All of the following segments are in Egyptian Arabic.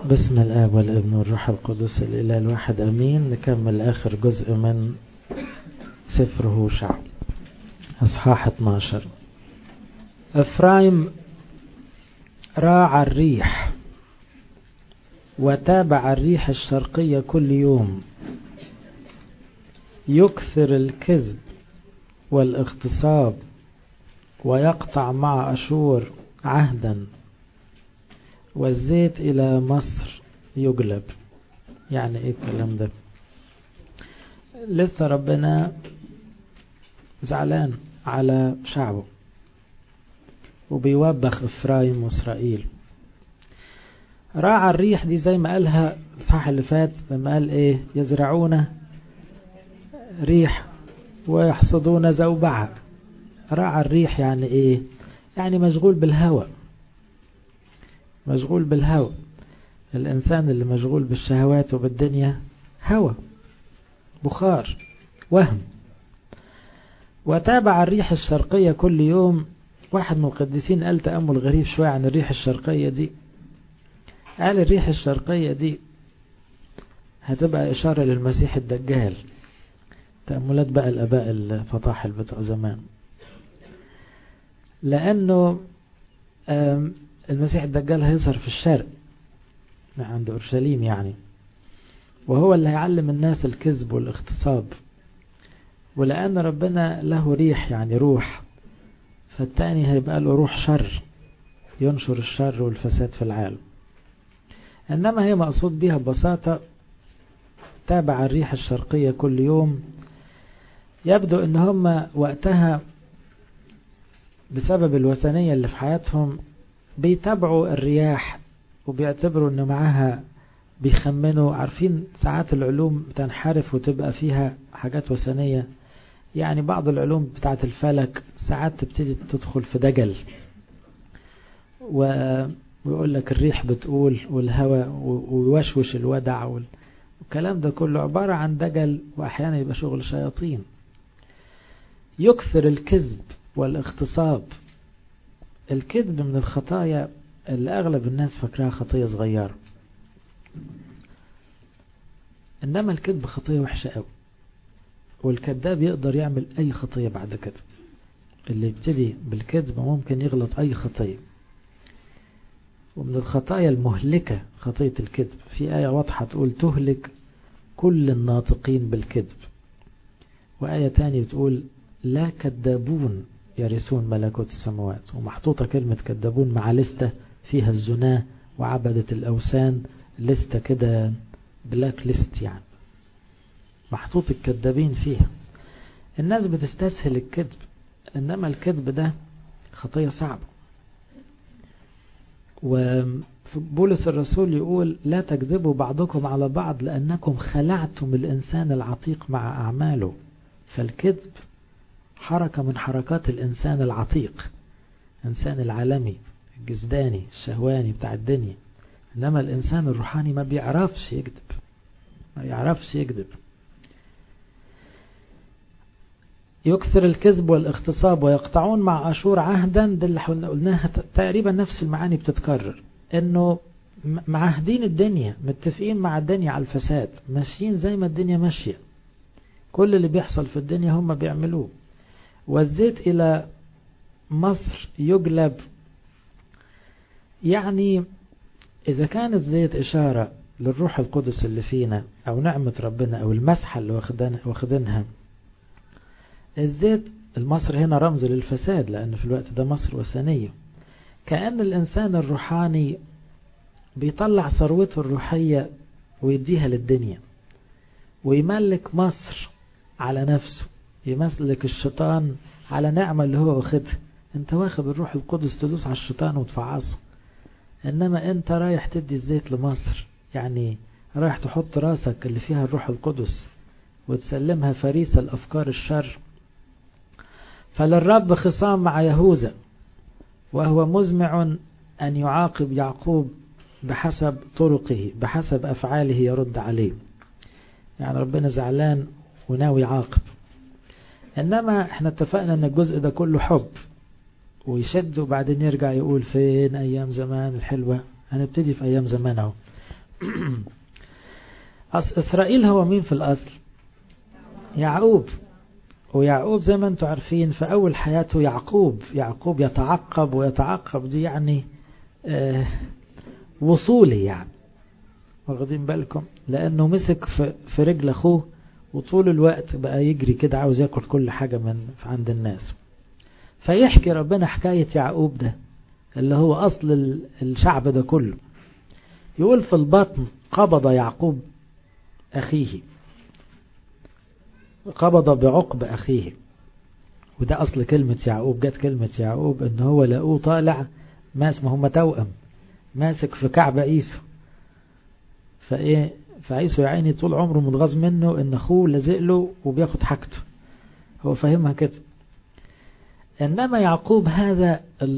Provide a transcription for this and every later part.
بسم الآب والابن والروح القدس الإله الواحد أمين نكمل آخر جزء من سفر هوشع أصحاح 12 إفرايم راعى الريح وتابع الريح الشرقية كل يوم يكثر الكذب والاغتصاب ويقطع مع أشور عهدا والزيت إلى مصر يجلب يعني ايه الكلام ده لسه ربنا زعلان على شعبه وبيوبخ إفرايم وإسرائيل راعى الريح دي زي ما قالها الصح اللي فات لما قال ايه يزرعون ريح ويحصدون زوبعة راعى الريح يعني ايه يعني مشغول بالهوى مشغول بالهوى الإنسان اللي مشغول بالشهوات وبالدنيا هوى بخار وهم وتابع الريح الشرقية كل يوم واحد من القديسين قال تأمل غريب شوية عن الريح الشرقية دي قال الريح الشرقية دي هتبقى إشارة للمسيح الدجال تأملات بقى الأباء الفطاحل بتوع زمان لأنه المسيح الدجال هيظهر في الشرق عند أورشليم يعني وهو اللي هيعلم الناس الكذب والاغتصاب ولأن ربنا له ريح يعني روح فالتاني هيبقى له روح شر ينشر الشر والفساد في العالم إنما هي مقصود بها ببساطة تابع الريح الشرقية كل يوم يبدو ان هم وقتها بسبب الوثنية اللي في حياتهم بيتابعوا الرياح وبيعتبروا ان معاها بيخمنوا عارفين ساعات العلوم بتنحرف وتبقى فيها حاجات وثنية يعني بعض العلوم بتاعت الفلك ساعات تبتدي تدخل في دجل ويقول لك الريح بتقول والهواء ويوشوش الودع والكلام ده كله عبارة عن دجل وأحيانا يبقى شغل شياطين يكثر الكذب والاغتصاب الكذب من الخطايا اللي أغلب الناس فاكراها خطية صغيرة إنما الكذب خطية وحشة قوي والكذاب يقدر يعمل أي خطية بعد كده اللي يبتدي بالكذب ممكن يغلط أي خطية ومن الخطايا المهلكة خطية الكذب في آية واضحة تقول تهلك كل الناطقين بالكذب وآية تانية تقول لا كذابون يرثون ملكوت السماوات ومحطوطة كلمة كذابون مع لستة فيها الزنا وعبدة الأوثان لستة كده بلاك ليست يعني محطوط الكذابين فيها الناس بتستسهل الكذب إنما الكذب ده خطية صعبة وبولس الرسول يقول لا تكذبوا بعضكم على بعض لأنكم خلعتم الإنسان العتيق مع أعماله فالكذب حركة من حركات الإنسان العتيق الإنسان العالمي الجزداني الشهواني بتاع الدنيا إنما الإنسان الروحاني ما بيعرفش يكذب ما يعرفش يكذب يكثر الكذب والاغتصاب ويقطعون مع أشور عهدا ده اللي قلناها تقريبا نفس المعاني بتتكرر انه معاهدين الدنيا متفقين مع الدنيا على الفساد ماشيين زي ما الدنيا ماشية كل اللي بيحصل في الدنيا هم بيعملوه والزيت إلى مصر يجلب يعني إذا كان الزيت إشارة للروح القدس اللي فينا أو نعمة ربنا أو المسحة اللي واخدينها الزيت المصر هنا رمز للفساد لأن في الوقت ده مصر وثنية كأن الإنسان الروحاني بيطلع ثروته الروحية ويديها للدنيا ويملك مصر على نفسه يملك الشيطان على نعمة اللي هو واخدها انت واخد الروح القدس تدوس على الشيطان وتفعصه انما انت رايح تدي الزيت لمصر يعني رايح تحط راسك اللي فيها الروح القدس وتسلمها فريسة الأفكار الشر فللرب خصام مع يهوذا وهو مزمع أن يعاقب يعقوب بحسب طرقه بحسب أفعاله يرد عليه يعني ربنا زعلان وناوي يعاقب إنما احنا اتفقنا أن الجزء ده كله حب ويشد وبعدين يرجع يقول فين أيام زمان الحلوة هنبتدي في أيام زمان اهو إسرائيل هو مين في الأصل يعقوب ويعقوب زي ما انتم عارفين في أول حياته يعقوب يعقوب يتعقب ويتعقب دي يعني آه وصولي يعني واخدين بالكم لأنه مسك في, في رجل أخوه وطول الوقت بقى يجري كده عاوز ياكل كل حاجة من عند الناس فيحكي ربنا حكاية يعقوب ده اللي هو أصل الشعب ده كله يقول في البطن قبض يعقوب أخيه قبض بعقب أخيه وده أصل كلمة يعقوب جت كلمة يعقوب إن هو لقوه طالع ماس ما هم توأم ماسك في كعب عيسو فإيه فعيسو يا عيني طول عمره متغاظ منه إن أخوه لازق له وبياخد حاجته هو فاهمها كده إنما يعقوب هذا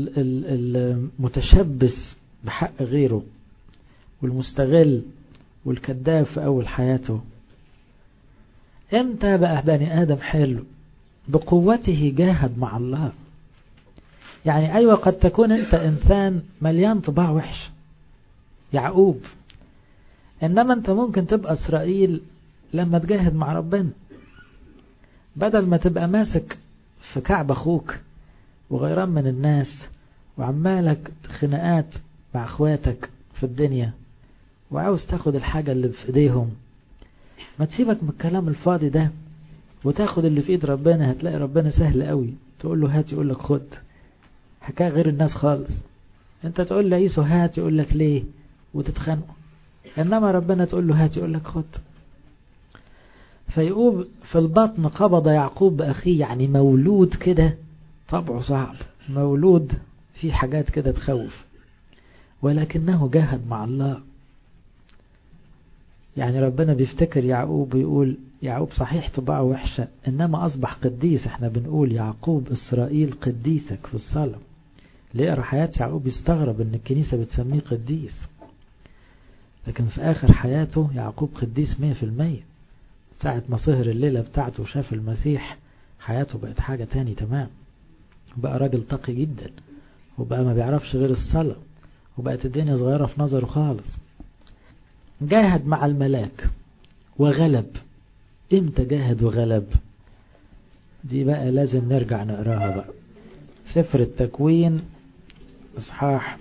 المتشبث بحق غيره والمستغل والكذاب في أول حياته امتى بقى بني آدم حلو بقوته جاهد مع الله يعني أيوة قد تكون أنت إنسان مليان طباع وحش يعقوب إنما أنت ممكن تبقى إسرائيل لما تجاهد مع ربنا بدل ما تبقى ماسك في كعب أخوك وغيران من الناس وعمالك خناقات مع أخواتك في الدنيا وعاوز تاخد الحاجة اللي في ايديهم ما تسيبك من الكلام الفاضي ده وتاخد اللي في ايد ربنا هتلاقي ربنا سهل قوي تقول له هات يقول لك خد حكاية غير الناس خالص انت تقول لعيسو هات يقول لك ليه وتتخانقوا انما ربنا تقول له هات يقول لك خد فيقوم في البطن قبض يعقوب بأخيه يعني مولود كده طبعه صعب مولود في حاجات كده تخوف ولكنه جاهد مع الله يعني ربنا بيفتكر يعقوب ويقول يعقوب صحيح طباعه وحشة إنما أصبح قديس احنا بنقول يعقوب إسرائيل قديسك في الصلاة اللي يقرأ حياة يعقوب يستغرب إن الكنيسة بتسميه قديس لكن في آخر حياته يعقوب قديس مية في المية ساعة ما سهر الليلة بتاعته وشاف المسيح حياته بقت حاجة تاني تمام بقى راجل تقي جدا وبقى ما بيعرفش غير الصلاة وبقت الدنيا صغيرة في نظره خالص جاهد مع الملاك وغلب امتى جاهد وغلب دي بقى لازم نرجع نقراها بقى سفر التكوين اصحاح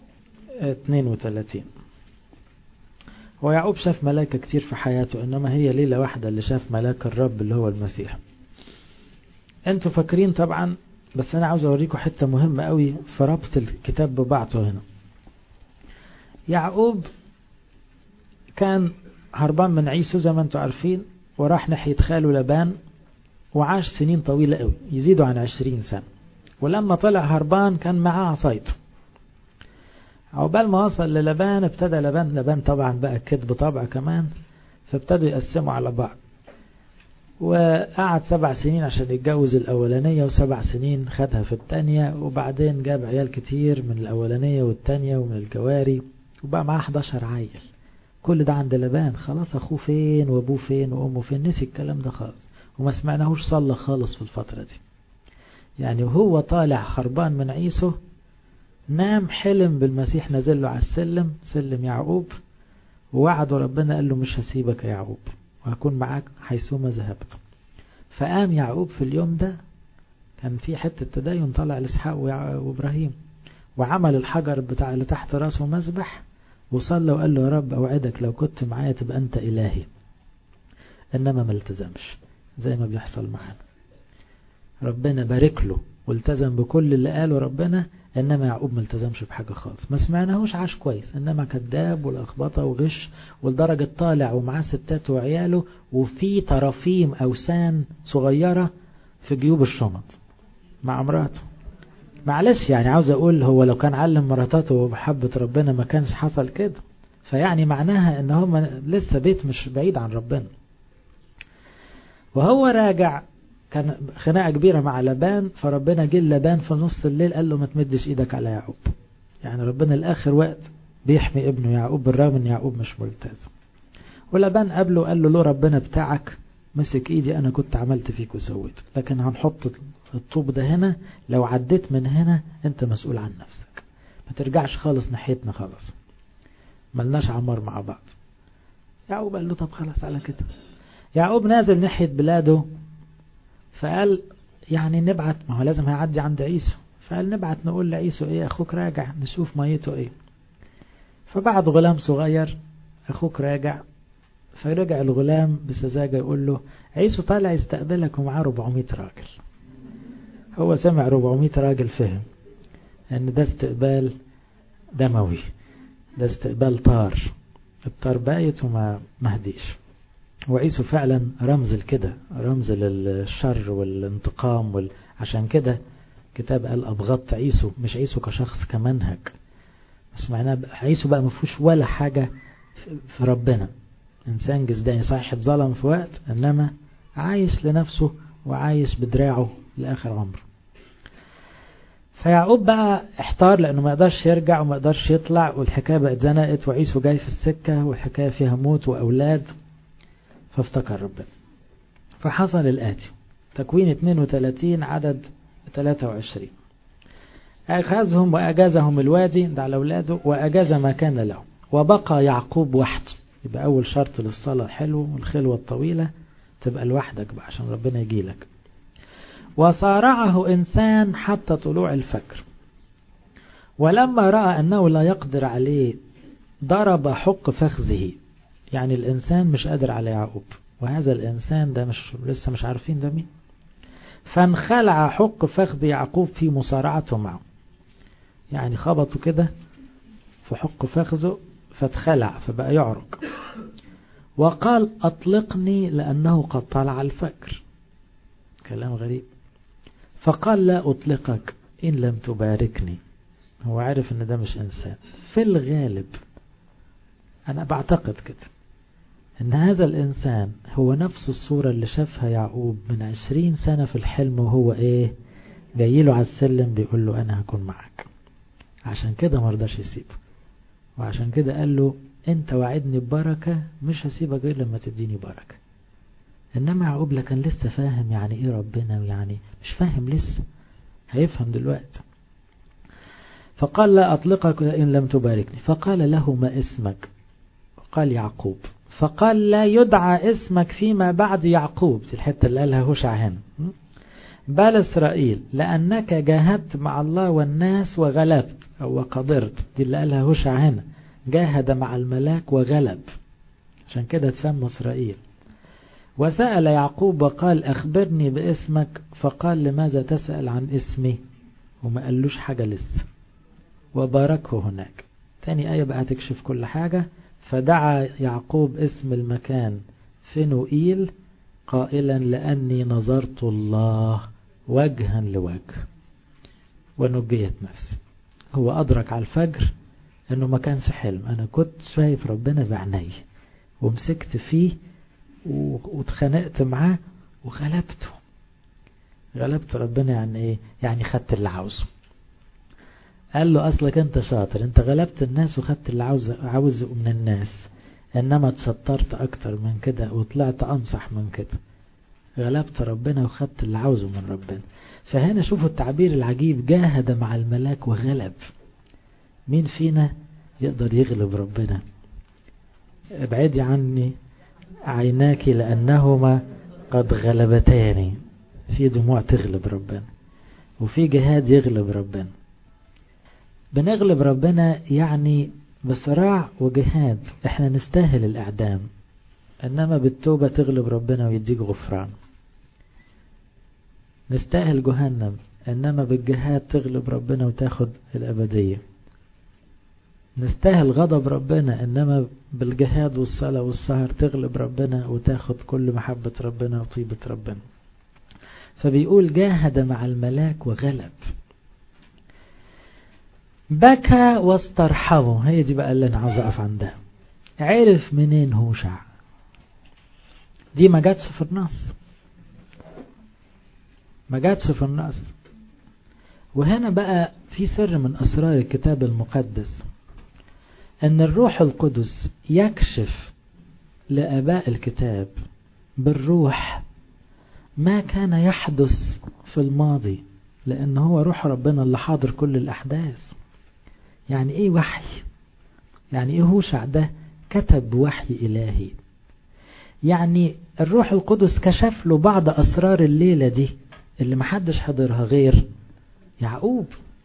32 هو يعقوب شاف ملاكة كتير في حياته انما هي ليلة واحدة اللي شاف ملاك الرب اللي هو المسيح انتوا فاكرين طبعا بس انا عاوز اوريكم حتة مهمة قوي في ربط الكتاب ببعضه هنا يعقوب كان هربان من عيسو زي ما انتم عارفين وراح ناحية خاله لبان وعاش سنين طويلة قوي يزيدوا عن عشرين سنة ولما طلع هربان كان معاه عصايته عقبال ما وصل للبان ابتدى لبان لبان طبعا بقى كذب طبع كمان فابتدوا يقسموا على بعض وقعد سبع سنين عشان يتجوز الأولانية وسبع سنين خدها في التانية وبعدين جاب عيال كتير من الأولانية والتانية ومن الجواري وبقى معاه 11 عيل كل ده عند لبان خلاص أخوه فين وأبوه فين وأمه فين نسي الكلام ده خالص وما سمعناهوش صلى خالص في الفترة دي يعني وهو طالع خربان من عيسو نام حلم بالمسيح نزل له على السلم سلم يعقوب ووعده ربنا قال له مش هسيبك يا يعقوب وهكون معاك حيثما ذهبت فقام يعقوب في اليوم ده كان في حتة تدين طلع لإسحاق وإبراهيم وعمل الحجر بتاع اللي تحت راسه مسبح وصلى وقال له يا رب أوعدك لو كنت معايا تبقى أنت إلهي إنما ما التزمش زي ما بيحصل معانا ربنا بارك له والتزم بكل اللي قاله ربنا إنما يعقوب ما التزمش بحاجة خالص ما سمعناهوش عاش كويس إنما كذاب والأخبطة وغش والدرجة طالع ومعاه ستات وعياله وفي طرافيم أوسان صغيرة في جيوب الشنط مع مراته معلش يعني عاوز أقول هو لو كان علم مراتاته بحبة ربنا ما كانش حصل كده فيعني معناها إن هم لسه بيت مش بعيد عن ربنا وهو راجع كان خناقة كبيرة مع لبان فربنا جه لبان في نص الليل قال له ما تمدش ايدك على يعقوب يعني ربنا الاخر وقت بيحمي ابنه يعقوب بالرغم ان يعقوب مش ملتزم ولبان قابله قال له له ربنا بتاعك مسك ايدي انا كنت عملت فيك وسويت لكن هنحط الطوب ده هنا لو عديت من هنا انت مسؤول عن نفسك ما ترجعش خالص ناحيتنا خالص ملناش عمار مع بعض يعقوب قال له طب خلاص على كده يعقوب نازل ناحية بلاده فقال يعني نبعت ما هو لازم هيعدي عند عيسو فقال نبعت نقول لعيسو ايه اخوك راجع نشوف ميته ايه فبعت غلام صغير اخوك راجع فرجع الغلام بسذاجة يقول له عيسو طالع يستقبلك ومعاه 400 راجل هو سمع 400 راجل فهم ان ده استقبال دموي ده استقبال طار الطار بايت وما مهديش وعيسو فعلا رمز لكده رمز للشر والانتقام وال... عشان كده كتاب قال أبغضت عيسو مش عيسو كشخص كمنهج بس معناه عيسو بقى مفهوش ولا حاجة في ربنا إنسان جزداني صحيح اتظلم في وقت إنما عايش لنفسه وعايش بدراعه لآخر عمره فيعقوب بقى احتار لأنه ما يقدرش يرجع وما يقدرش يطلع والحكاية بقت زنقت وعيسو جاي في السكة والحكاية فيها موت وأولاد فافتكر ربنا فحصل الآتي تكوين 32 عدد 23 أخذهم وأجازهم الوادي ده على أولاده وأجاز ما كان له وبقى يعقوب وحده يبقى أول شرط للصلاة حلو والخلوة الطويلة تبقى لوحدك بقى عشان ربنا يجي لك وصارعه إنسان حتى طلوع الفجر ولما رأى أنه لا يقدر عليه ضرب حق فخذه يعني الإنسان مش قادر على يعقوب وهذا الإنسان ده مش لسه مش عارفين ده مين فانخلع حق فخذ يعقوب في مصارعته معه يعني خبطوا كده في حق فخذه فاتخلع فبقى يعرق وقال أطلقني لأنه قد طلع الفجر كلام غريب فقال لا أطلقك إن لم تباركني هو عارف ان ده مش إنسان في الغالب أنا بعتقد كده ان هذا الانسان هو نفس الصورة اللي شافها يعقوب من عشرين سنة في الحلم وهو ايه جاي له على السلم بيقول له انا هكون معك عشان كده مرضاش يسيبه وعشان كده قال له انت وعدني ببركة مش هسيبك غير لما تديني بركة انما يعقوب لا كان لسه فاهم يعني ايه ربنا ويعني مش فاهم لسه هيفهم دلوقتي فقال لا اطلقك ان لم تباركني فقال له ما اسمك قال يعقوب فقال لا يدعى اسمك فيما بعد يعقوب دي الحتة اللي قالها هوشع هنا بل إسرائيل لأنك جاهدت مع الله والناس وغلبت أو وقدرت دي اللي قالها هوشع هنا جاهد مع الملاك وغلب عشان كده تسمى إسرائيل وسأل يعقوب وقال أخبرني باسمك فقال لماذا تسأل عن اسمي وما قالوش حاجة لسه وباركه هناك تاني آية بقى تكشف كل حاجة فدعا يعقوب اسم المكان فنوئيل قائلا لأني نظرت الله وجها لوجه ونجيت نفسي هو أدرك على الفجر أنه ما كانش حلم أنا كنت شايف ربنا بعيني ومسكت فيه واتخانقت معاه وغلبته غلبت ربنا يعني ايه يعني خدت اللي عاوزه قال له أصلك أنت شاطر أنت غلبت الناس وخدت اللي عاوز عاوزه من الناس إنما تشطرت أكتر من كده وطلعت أنصح من كده غلبت ربنا وخدت اللي عاوزه من ربنا فهنا شوفوا التعبير العجيب جاهد مع الملاك وغلب مين فينا يقدر يغلب ربنا ابعدي عني عيناك لأنهما قد غلبتاني في دموع تغلب ربنا وفي جهاد يغلب ربنا بنغلب ربنا يعني بصراع وجهاد احنا نستاهل الإعدام إنما بالتوبة تغلب ربنا ويديك غفران نستاهل جهنم إنما بالجهاد تغلب ربنا وتاخد الأبدية نستاهل غضب ربنا إنما بالجهاد والصلاة والسهر تغلب ربنا وتاخد كل محبة ربنا وطيبة ربنا فبيقول جاهد مع الملاك وغلب بكى واسترحمه هي دي بقى اللي انا عاوز اقف عندها عرف منين هوشع دي ما جاتش في النص ما جاتش في النص وهنا بقى في سر من اسرار الكتاب المقدس ان الروح القدس يكشف لاباء الكتاب بالروح ما كان يحدث في الماضي لان هو روح ربنا اللي حاضر كل الاحداث يعني ايه وحي يعني ايه هوشع ده كتب بوحي إلهي يعني الروح القدس كشف له بعض أسرار الليلة دي اللي محدش حضرها غير يعقوب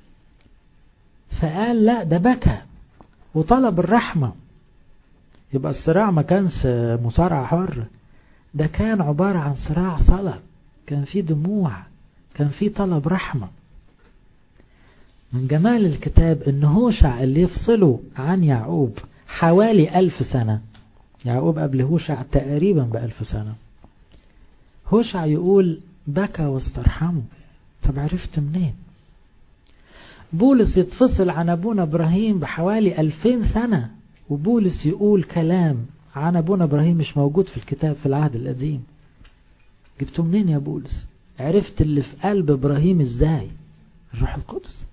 فقال لا ده بكى وطلب الرحمة يبقى الصراع ما كانش مصارعة حر ده كان عبارة عن صراع صلاة كان في دموع كان في طلب رحمة من جمال الكتاب ان هوشع اللي يفصله عن يعقوب حوالي ألف سنة يعقوب قبل هوشع تقريبا بألف سنة هوشع يقول بكى واسترحمه طب عرفت منين بولس يتفصل عن أبونا إبراهيم بحوالي ألفين سنة وبولس يقول كلام عن أبونا إبراهيم مش موجود في الكتاب في العهد القديم جبته منين يا بولس عرفت اللي في قلب إبراهيم إزاي الروح القدس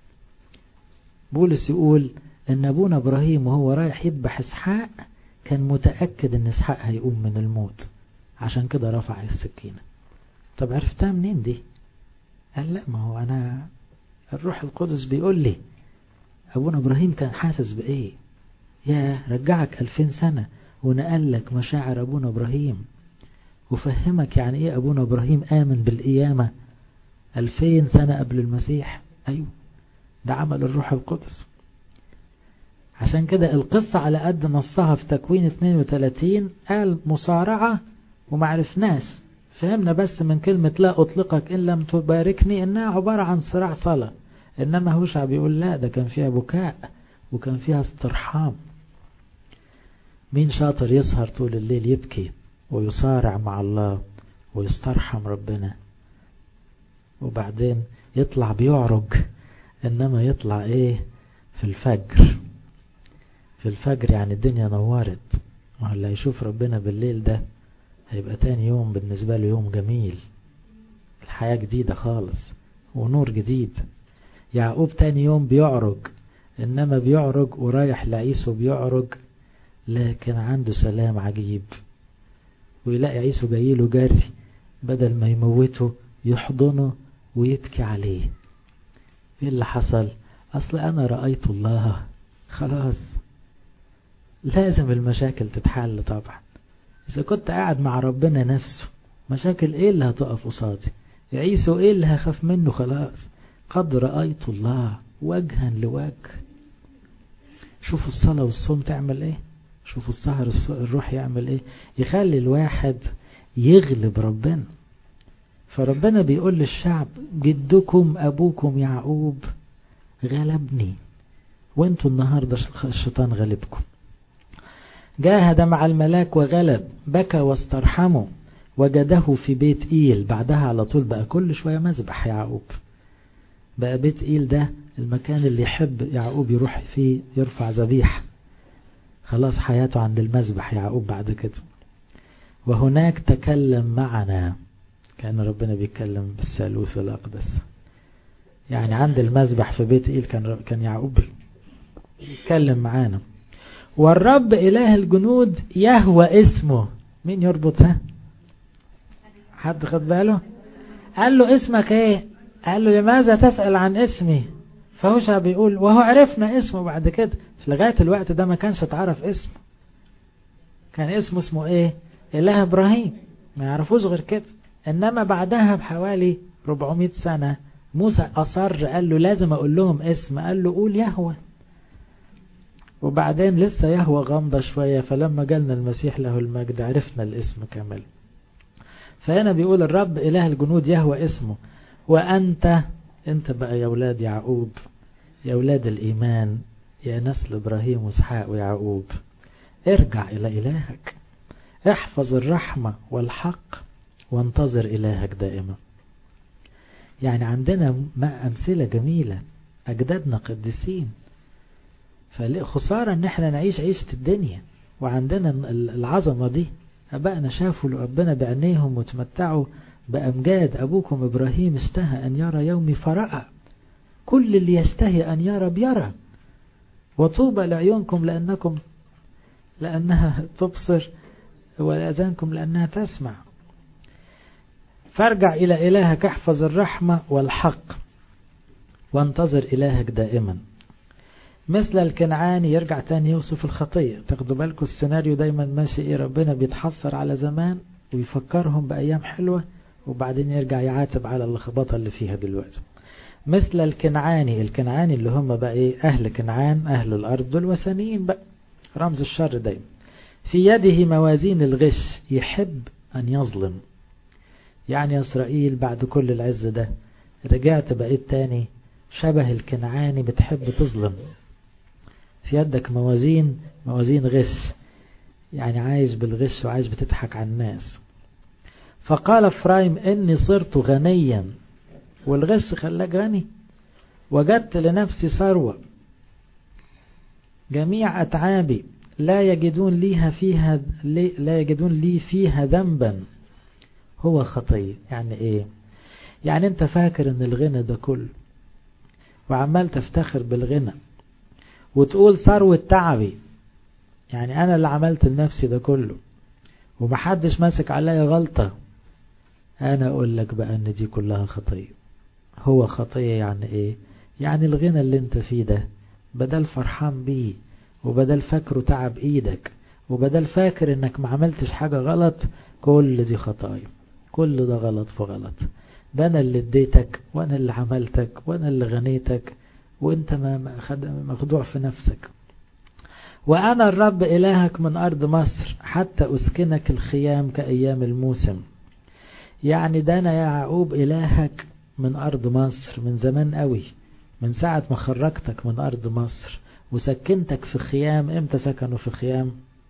بولس يقول ان ابونا ابراهيم وهو رايح يذبح اسحاق كان متأكد ان اسحاق هيقوم من الموت عشان كده رفع السكينة طب عرفتها منين دي قال لا ما هو انا الروح القدس بيقول لي ابونا ابراهيم كان حاسس بايه يا رجعك الفين سنة ونقل لك مشاعر ابونا ابراهيم وفهمك يعني ايه ابونا ابراهيم امن بالقيامة الفين سنة قبل المسيح ايوه ده عمل الروح القدس عشان كده القصة على قد نصها في تكوين 32 قال مصارعة ومعرفناش فهمنا بس من كلمة لا أطلقك إن لم تباركني إنها عبارة عن صراع صلاة إنما هوشع بيقول لا ده كان فيها بكاء وكان فيها استرحام مين شاطر يسهر طول الليل يبكي ويصارع مع الله ويسترحم ربنا وبعدين يطلع بيعرج إنما يطلع إيه في الفجر في الفجر يعني الدنيا نورت واللي هيشوف ربنا بالليل ده هيبقى تاني يوم بالنسبة له يوم جميل الحياة جديدة خالص ونور جديد يعقوب تاني يوم بيعرج إنما بيعرج ورايح لعيسو بيعرج لكن عنده سلام عجيب ويلاقي عيسو جايله جري بدل ما يموته يحضنه ويبكي عليه ايه اللي حصل اصل انا رأيت الله خلاص لازم المشاكل تتحل طبعا اذا كنت قاعد مع ربنا نفسه مشاكل ايه اللي هتقف قصادي عيسو ايه اللي هخاف منه خلاص قد رأيت الله وجها لوجه شوفوا الصلاة والصوم تعمل ايه شوفوا السهر الروح يعمل ايه يخلي الواحد يغلب ربنا فربنا بيقول للشعب جدكم أبوكم يعقوب غلبني وانتوا النهاردة الشيطان غلبكم جاهد مع الملاك وغلب بكى واسترحمه وجده في بيت إيل بعدها على طول بقى كل شوية مذبح يعقوب بقى بيت إيل ده المكان اللي يحب يعقوب يروح فيه يرفع ذبيحة خلاص حياته عند المذبح يعقوب بعد كده وهناك تكلم معنا كان ربنا بيتكلم بالثالوث الأقدس يعني عند المذبح في بيت إيل كان كان يعقوب يتكلم معانا والرب إله الجنود يهوى اسمه مين يربطها حد خد باله قال له اسمك ايه قال له لماذا تسأل عن اسمي فهوشع بيقول وهو عرفنا اسمه بعد كده في لغاية الوقت ده ما كانش اتعرف اسمه كان اسمه اسمه ايه اله ابراهيم ما يعرفوش غير كده انما بعدها بحوالي 400 سنة موسى اصر قال له لازم اقول لهم اسم قال له قول يهوى وبعدين لسه يهوى غامضة شوية فلما جالنا المسيح له المجد عرفنا الاسم كامل فهنا بيقول الرب إله الجنود يهوى اسمه وأنت أنت بقى يا ولاد يعقوب يا ولاد الإيمان يا نسل إبراهيم وإسحاق ويعقوب ارجع إلى إلهك احفظ الرحمة والحق وانتظر إلهك دائما يعني عندنا أمثلة جميلة أجدادنا قديسين فخسارة ان احنا نعيش عيشة الدنيا وعندنا العظمة دي أبائنا شافوا ربنا بعينيهم وتمتعوا بأمجاد أبوكم إبراهيم اشتهى أن يرى يومي فرأى كل اللي يستهي أن يرى بيرى وطوبى لعيونكم لأنكم لأنها تبصر ولأذانكم لأنها تسمع فارجع إلى إلهك احفظ الرحمة والحق وانتظر إلهك دائما مثل الكنعاني يرجع تاني يوصف الخطية تاخدوا بالكم السيناريو دايما ماشي ايه ربنا بيتحسر على زمان ويفكرهم بأيام حلوة وبعدين يرجع يعاتب على اللخبطة اللي فيها دلوقتي مثل الكنعاني الكنعاني اللي هم بقى ايه اهل كنعان اهل الارض دول وثنيين بقى رمز الشر دايما في يده موازين الغش يحب ان يظلم يعني يا اسرائيل بعد كل العز ده رجعت بقيت تاني شبه الكنعاني بتحب تظلم في يدك موازين موازين غش يعني عايش بالغش وعايش بتضحك على الناس فقال فرايم إني صرت غنيا والغش خلاك غني وجدت لنفسي ثروة جميع أتعابي لا يجدون ليها فيها لا يجدون لي فيها ذنبا هو خطية يعني ايه يعني انت فاكر ان الغنى ده كله وعمال تفتخر بالغنى وتقول ثروة تعبي يعني انا اللي عملت لنفسي ده كله ومحدش ماسك عليا غلطة انا اقول لك بقى ان دي كلها خطية هو خطية يعني ايه يعني الغنى اللي انت فيه ده بدل فرحان بيه وبدل فاكره تعب ايدك وبدل فاكر انك ما عملتش حاجة غلط كل دي خطايا كل ده غلط في غلط ده انا اللي اديتك وانا اللي عملتك وانا اللي غنيتك وانت ما مخدوع في نفسك وانا الرب الهك من ارض مصر حتى اسكنك الخيام كايام الموسم يعني ده انا يا يعقوب الهك من ارض مصر من زمان قوي من ساعة ما خرجتك من ارض مصر وسكنتك في خيام امتى سكنوا في خيام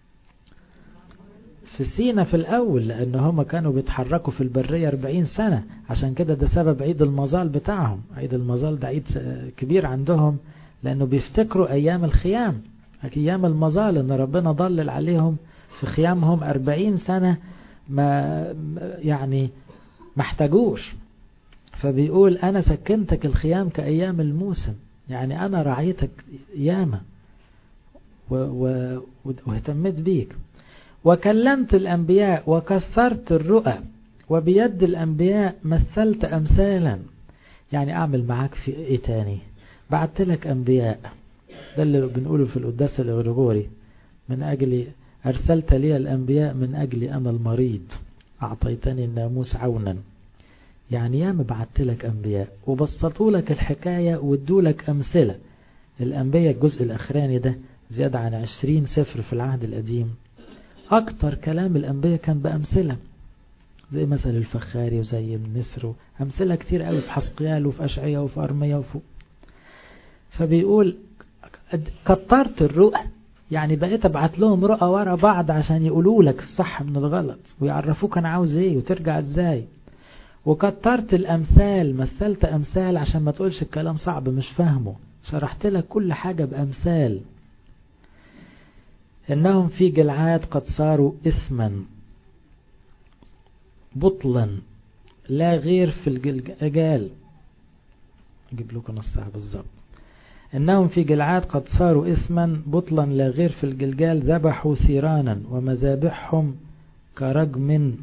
في سينا في الأول لأن هم كانوا بيتحركوا في البرية 40 سنة عشان كده ده سبب عيد المظال بتاعهم عيد المظال ده عيد كبير عندهم لأنه بيفتكروا أيام الخيام أيام المظال إن ربنا ضلل عليهم في خيامهم 40 سنة ما يعني ما احتاجوش فبيقول أنا سكنتك الخيام كأيام الموسم يعني أنا رعيتك ياما واهتميت بيك وكلمت الأنبياء وكثرت الرؤى وبيد الأنبياء مثلت أمثالا يعني أعمل معاك في إيه تاني بعت لك أنبياء ده اللي بنقوله في القداس الغرغوري من أجل أرسلت لي الأنبياء من أجل أنا المريض أعطيتني الناموس عونا يعني ياما بعت لك أنبياء وبسطوا لك الحكاية وادوا لك أمثلة الأنبياء الجزء الأخراني ده زيادة عن عشرين سفر في العهد القديم أكتر كلام الأنبياء كان بأمثلة زي مثل الفخاري وزي النسر أمثلة كتير قوي في حسقيال وفي أشعية وفي أرمية وفي فبيقول كترت الرؤى يعني بقيت ابعت لهم رؤى ورا بعض عشان يقولوا لك الصح من الغلط ويعرفوك انا عاوز ايه وترجع ازاي وكترت الامثال مثلت امثال عشان ما تقولش الكلام صعب مش فاهمه شرحت لك كل حاجة بامثال إنهم في جلعاد قد صاروا إثما بطلا لا غير في الجلجال أجيب لكم نصها بالظبط إنهم في جلعاد قد صاروا إثما بطلا لا غير في الجلجال ذبحوا ثيرانا ومذابحهم كرجم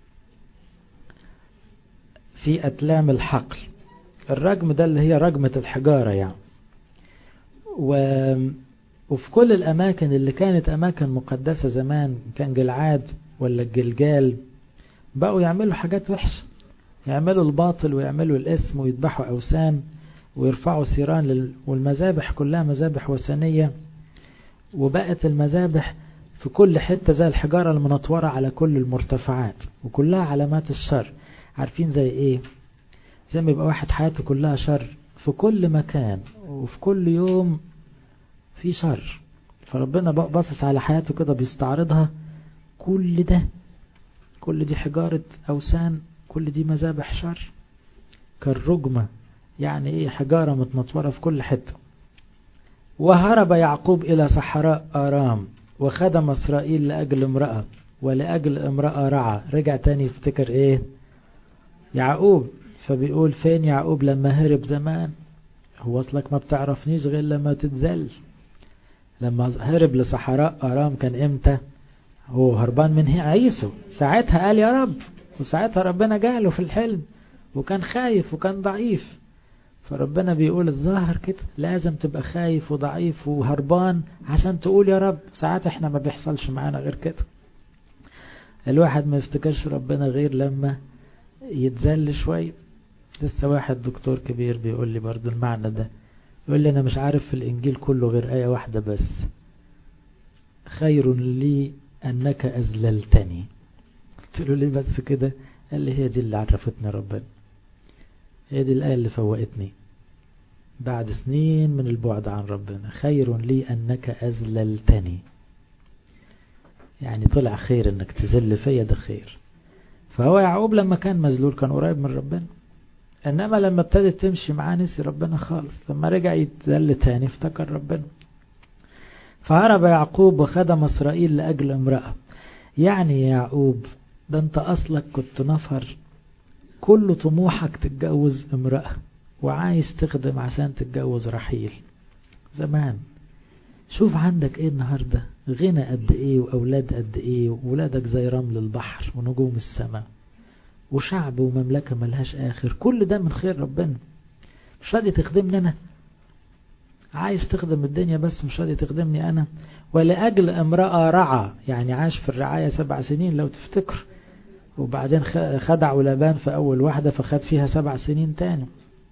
في أتلام الحقل الرجم ده اللي هي رجمة الحجارة يعني و وفي كل الأماكن اللي كانت أماكن مقدسة زمان كان جلعاد ولا الجلجال بقوا يعملوا حاجات وحشة يعملوا الباطل ويعملوا الاسم ويذبحوا أوثان ويرفعوا ثيران والمذابح كلها مذابح وثنية وبقت المذابح في كل حتة زي الحجارة المنطورة على كل المرتفعات وكلها علامات الشر عارفين زي ايه زي ما يبقى واحد حياته كلها شر في كل مكان وفي كل يوم في شر فربنا باصص على حياته كده بيستعرضها كل ده كل دي حجارة أوسان كل دي مذابح شر كالرجمة يعني ايه حجارة متنطورة في كل حتة وهرب يعقوب إلى صحراء آرام وخدم إسرائيل لأجل امرأة ولأجل امرأة رعى رجع تاني يفتكر ايه يعقوب فبيقول فين يعقوب لما هرب زمان هو اصلك ما بتعرفنيش غير لما تتزل لما هرب لصحراء أرام كان امتى هو هربان من عيسو ساعتها قال يا رب وساعتها ربنا جاله في الحلم وكان خايف وكان ضعيف فربنا بيقول الظاهر كده لازم تبقى خايف وضعيف وهربان عشان تقول يا رب ساعات احنا ما بيحصلش معانا غير كده الواحد ما يفتكرش ربنا غير لما يتذل شوية لسه واحد دكتور كبير بيقول لي برضو المعنى ده يقول لي انا مش عارف في الانجيل كله غير آية واحدة بس خير لي انك اذللتني قلت له ليه بس كده قال لي هي دي اللي عرفتني ربنا هي دي الآية اللي فوقتني بعد سنين من البعد عن ربنا خير لي أنك أذللتني يعني طلع خير أنك تذل فيا ده خير فهو يعقوب لما كان مذلول كان قريب من ربنا إنما لما ابتدت تمشي معاه نسي ربنا خالص لما رجع يتذل تاني افتكر ربنا فهرب يعقوب وخدم إسرائيل لأجل امرأة يعني يا يعقوب ده انت أصلك كنت نفر كل طموحك تتجوز امرأة وعايز تخدم عشان تتجوز رحيل زمان شوف عندك ايه النهاردة غنى قد ايه واولاد قد ايه وولادك زي رمل البحر ونجوم السماء وشعب ومملكة ملهاش اخر كل ده من خير ربنا مش راضي تخدمني انا عايز تخدم الدنيا بس مش راضي تخدمني انا ولأجل امرأة رعى يعني عاش في الرعاية سبع سنين لو تفتكر وبعدين خدع لابان في أول واحدة فخد فيها سبع سنين تاني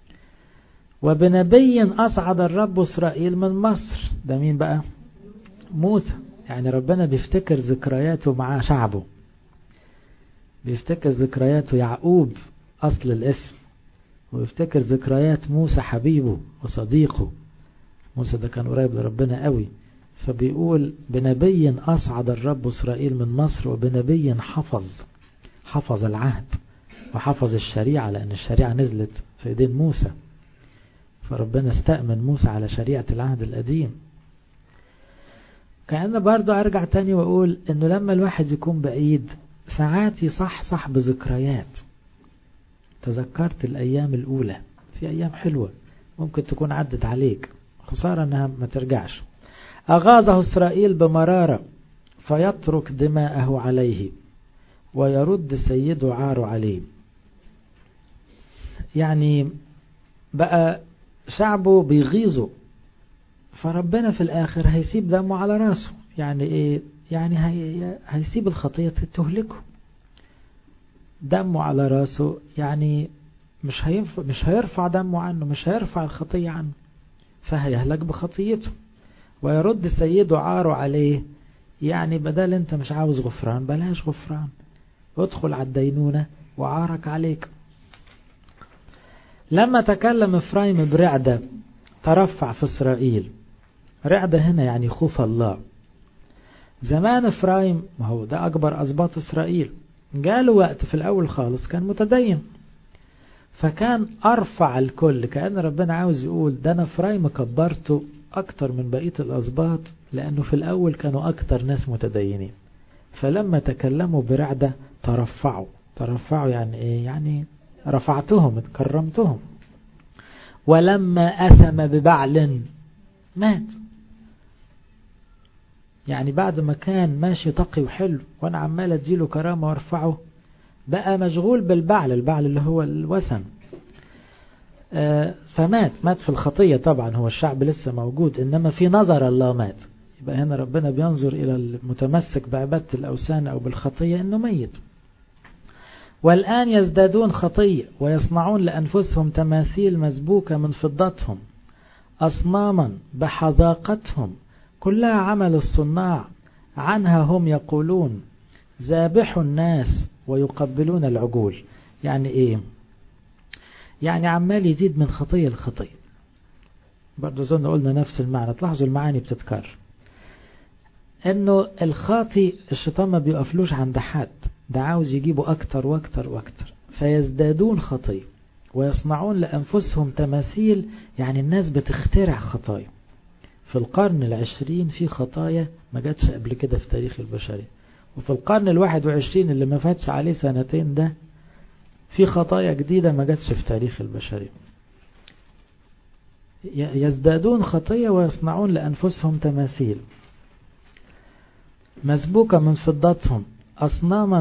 وبنبي أصعد الرب إسرائيل من مصر ده مين بقى موسى يعني ربنا بيفتكر ذكرياته مع شعبه بيفتكر ذكرياته يعقوب أصل الاسم ويفتكر ذكريات موسى حبيبه وصديقه موسى ده كان قريب لربنا قوي فبيقول بنبي أصعد الرب إسرائيل من مصر وبنبي حفظ حفظ العهد وحفظ الشريعة لأن الشريعة نزلت في ايدين موسى فربنا استأمن موسى على شريعة العهد القديم كأن برضو أرجع تاني وأقول أنه لما الواحد يكون بعيد ساعات يصحصح بذكريات تذكرت الأيام الأولى في أيام حلوة ممكن تكون عدت عليك خسارة أنها ما ترجعش أغاظه إسرائيل بمرارة فيترك دماءه عليه ويرد سيده عار عليه يعني بقى شعبه بيغيظه فربنا في الآخر هيسيب دمه على راسه يعني إيه يعني هي هيسيب الخطية تهلكه دمه على راسه يعني مش هينفع مش هيرفع دمه عنه مش هيرفع الخطية عنه فهيهلك بخطيته ويرد سيده عاره عليه يعني بدل انت مش عاوز غفران بلاش غفران ادخل على الدينونة وعارك عليك لما تكلم إفرايم برعدة ترفع في إسرائيل رعدة هنا يعني خوف الله زمان إفرايم ما هو ده أكبر أسباط إسرائيل جاله وقت في الأول خالص كان متدين فكان أرفع الكل كأن ربنا عاوز يقول ده أنا إفرايم كبرته أكتر من بقية الأسباط لأنه في الأول كانوا أكتر ناس متدينين فلما تكلموا برعدة ترفعوا ترفعوا يعني إيه يعني رفعتهم كرمتهم ولما أثم ببعل مات يعني بعد ما كان ماشي تقي وحلو وانا عمال اديله كرامة وارفعه بقى مشغول بالبعل البعل اللي هو الوثن آه فمات مات في الخطية طبعا هو الشعب لسه موجود انما في نظر الله مات يبقى هنا ربنا بينظر الى المتمسك بعبادة الاوثان او بالخطية انه ميت والآن يزدادون خطية ويصنعون لأنفسهم تماثيل مسبوكة من فضتهم أصناما بحذاقتهم كلها عمل الصناع عنها هم يقولون ذابح الناس ويقبلون العجول يعني ايه يعني عمال يزيد من خطية لخطية برضو زلنا قلنا نفس المعنى تلاحظوا المعاني بتتكرر انه الخاطي الشيطان ما بيقفلوش عند حد ده عاوز يجيبوا اكتر واكتر واكتر فيزدادون خطية ويصنعون لأنفسهم تماثيل يعني الناس بتخترع خطايا في القرن العشرين في خطايا ما جاتش قبل كده في تاريخ البشرية وفي القرن الواحد وعشرين اللي ما فاتش عليه سنتين ده في خطايا جديدة ما جاتش في تاريخ البشرية يزدادون خطية ويصنعون لأنفسهم تماثيل مسبوكة من فضتهم أصناما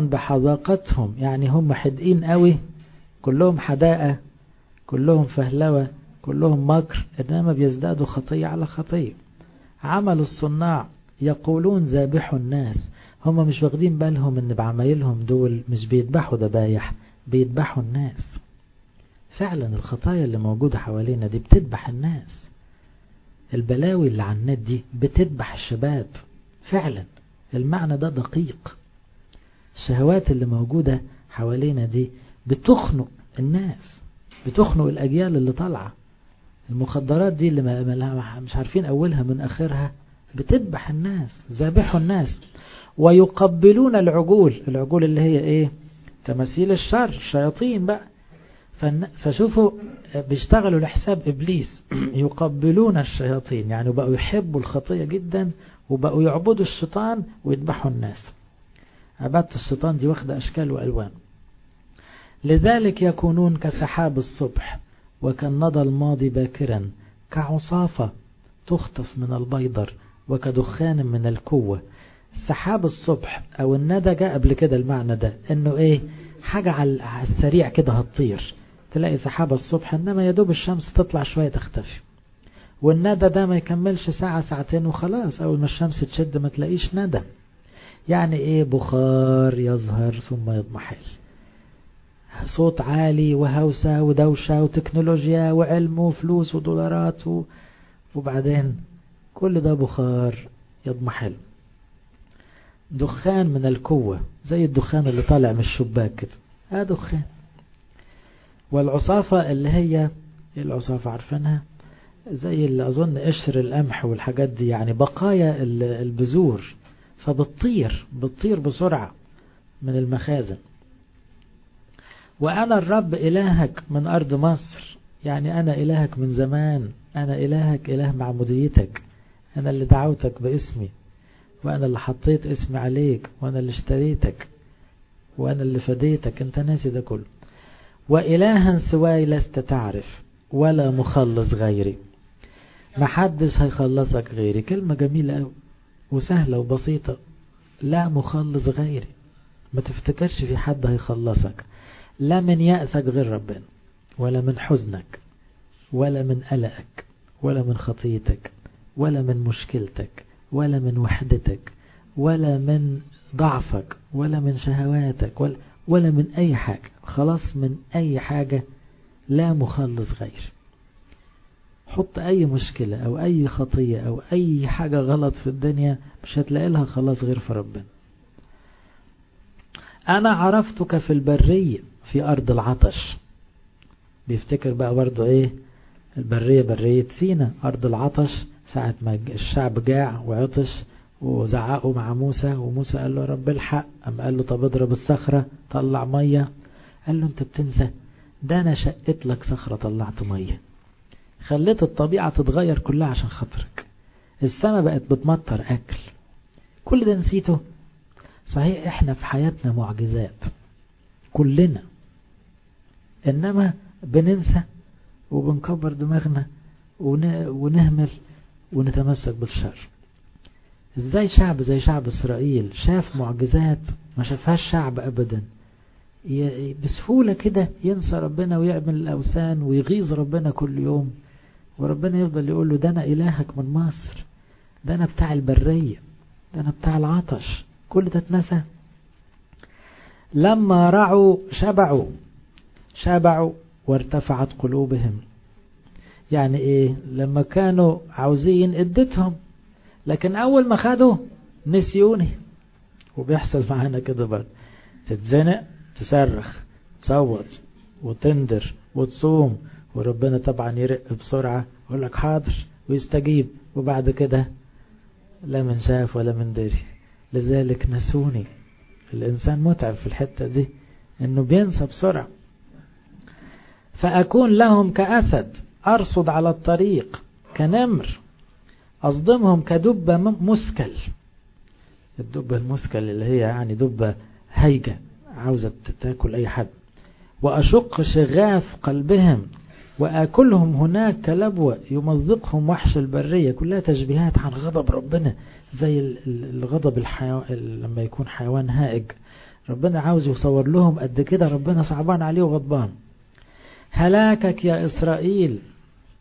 بحذاقتهم يعني هم حدقين قوي كلهم حداقة كلهم فهلوة كلهم مكر إنما بيزدادوا خطية على خطية عمل الصناع يقولون ذابحوا الناس هم مش واخدين بالهم ان بعمايلهم دول مش بيذبحوا ذبايح بيذبحوا الناس فعلا الخطايا اللي موجودة حوالينا دي بتذبح الناس البلاوي اللي على النت دي بتذبح الشباب فعلا المعنى ده دقيق الشهوات اللي موجودة حوالينا دي بتخنق الناس بتخنق الأجيال اللي طالعة المخدرات دي اللي ما مش عارفين أولها من آخرها بتذبح الناس ذابحوا الناس ويقبلون العجول العجول اللي هي ايه تماثيل الشر شياطين بقى فشوفوا بيشتغلوا لحساب إبليس يقبلون الشياطين يعني بقوا يحبوا الخطية جدا وبقوا يعبدوا الشيطان ويذبحوا الناس عبادة الشيطان دي واخدة أشكال وألوان لذلك يكونون كسحاب الصبح وكالندى الماضي باكرا كعصافة تخطف من البيضر وكدخان من الكوة سحاب الصبح او الندى جاء قبل كده المعنى ده انه ايه حاجة على السريع كده هتطير تلاقي سحاب الصبح انما يدوب الشمس تطلع شوية تختفي والندى ده ما يكملش ساعة ساعتين وخلاص اول ما الشمس تشد ما تلاقيش ندى يعني ايه بخار يظهر ثم يضمحل صوت عالي وهوسة ودوشة وتكنولوجيا وعلم وفلوس ودولارات و... وبعدين كل ده بخار يضمحل دخان من الكوة زي الدخان اللي طالع من الشباك كده اه دخان والعصافة اللي هي العصافة عارفينها زي اللي أظن قشر القمح والحاجات دي يعني بقايا البذور فبتطير بتطير بسرعة من المخازن وأنا الرب إلهك من أرض مصر يعني أنا إلهك من زمان أنا إلهك إله معموديتك أنا اللي دعوتك باسمي وأنا اللي حطيت اسمي عليك وأنا اللي اشتريتك وأنا اللي فديتك أنت ناسي ده كله وإلها سواي لست تعرف ولا مخلص غيري محدش هيخلصك غيري كلمة جميلة أوي وسهلة وبسيطة لا مخلص غيري ما تفتكرش في حد هيخلصك لا من يأسك غير ربنا ولا من حزنك ولا من قلقك ولا من خطيتك ولا من مشكلتك ولا من وحدتك ولا من ضعفك ولا من شهواتك ولا, ولا من أي حاجة خلاص من أي حاجة لا مخلص غير حط أي مشكلة أو أي خطية أو أي حاجة غلط في الدنيا مش هتلاقي لها خلاص غير في ربنا أنا عرفتك في البرية في أرض العطش بيفتكر بقى برضو إيه البرية برية سينا أرض العطش ساعة ما الشعب جاع وعطش وزعقوا مع موسى وموسى قال له رب الحق أم قال له طب اضرب الصخرة طلع مية قال له انت بتنسى ده انا شقت لك صخرة طلعت مية خليت الطبيعة تتغير كلها عشان خاطرك السماء بقت بتمطر أكل كل ده نسيته صحيح احنا في حياتنا معجزات كلنا انما بننسى وبنكبر دماغنا ونهمل ونتمسك بالشر ازاي شعب زي شعب اسرائيل شاف معجزات ما شافهاش شعب ابدا بسهولة كده ينسى ربنا ويعمل الأوثان ويغيظ ربنا كل يوم وربنا يفضل يقول له ده أنا إلهك من مصر ده أنا بتاع البرية ده أنا بتاع العطش كل ده اتنسى لما رعوا شبعوا شبعوا وارتفعت قلوبهم يعني ايه لما كانوا عاوزين اديتهم لكن اول ما خدوا نسيوني وبيحصل معانا كده برضه تتزنق تصرخ تصوت وتندر وتصوم وربنا طبعا يرق بسرعة يقول لك حاضر ويستجيب وبعد كده لا من شاف ولا من دري لذلك نسوني الإنسان متعب في الحتة دي إنه بينسى بسرعة فأكون لهم كأسد أرصد على الطريق كنمر أصدمهم كدبة مسكل الدبة المسكل اللي هي يعني دبة هيجة عاوزة تاكل أي حد وأشق شغاف قلبهم وآكلهم هناك كلبوة يمزقهم وحش البرية كلها تشبيهات عن غضب ربنا زي الغضب الحيوان لما يكون حيوان هائج ربنا عاوز يصور لهم قد كده ربنا صعبان عليه وغضبان هلاكك يا إسرائيل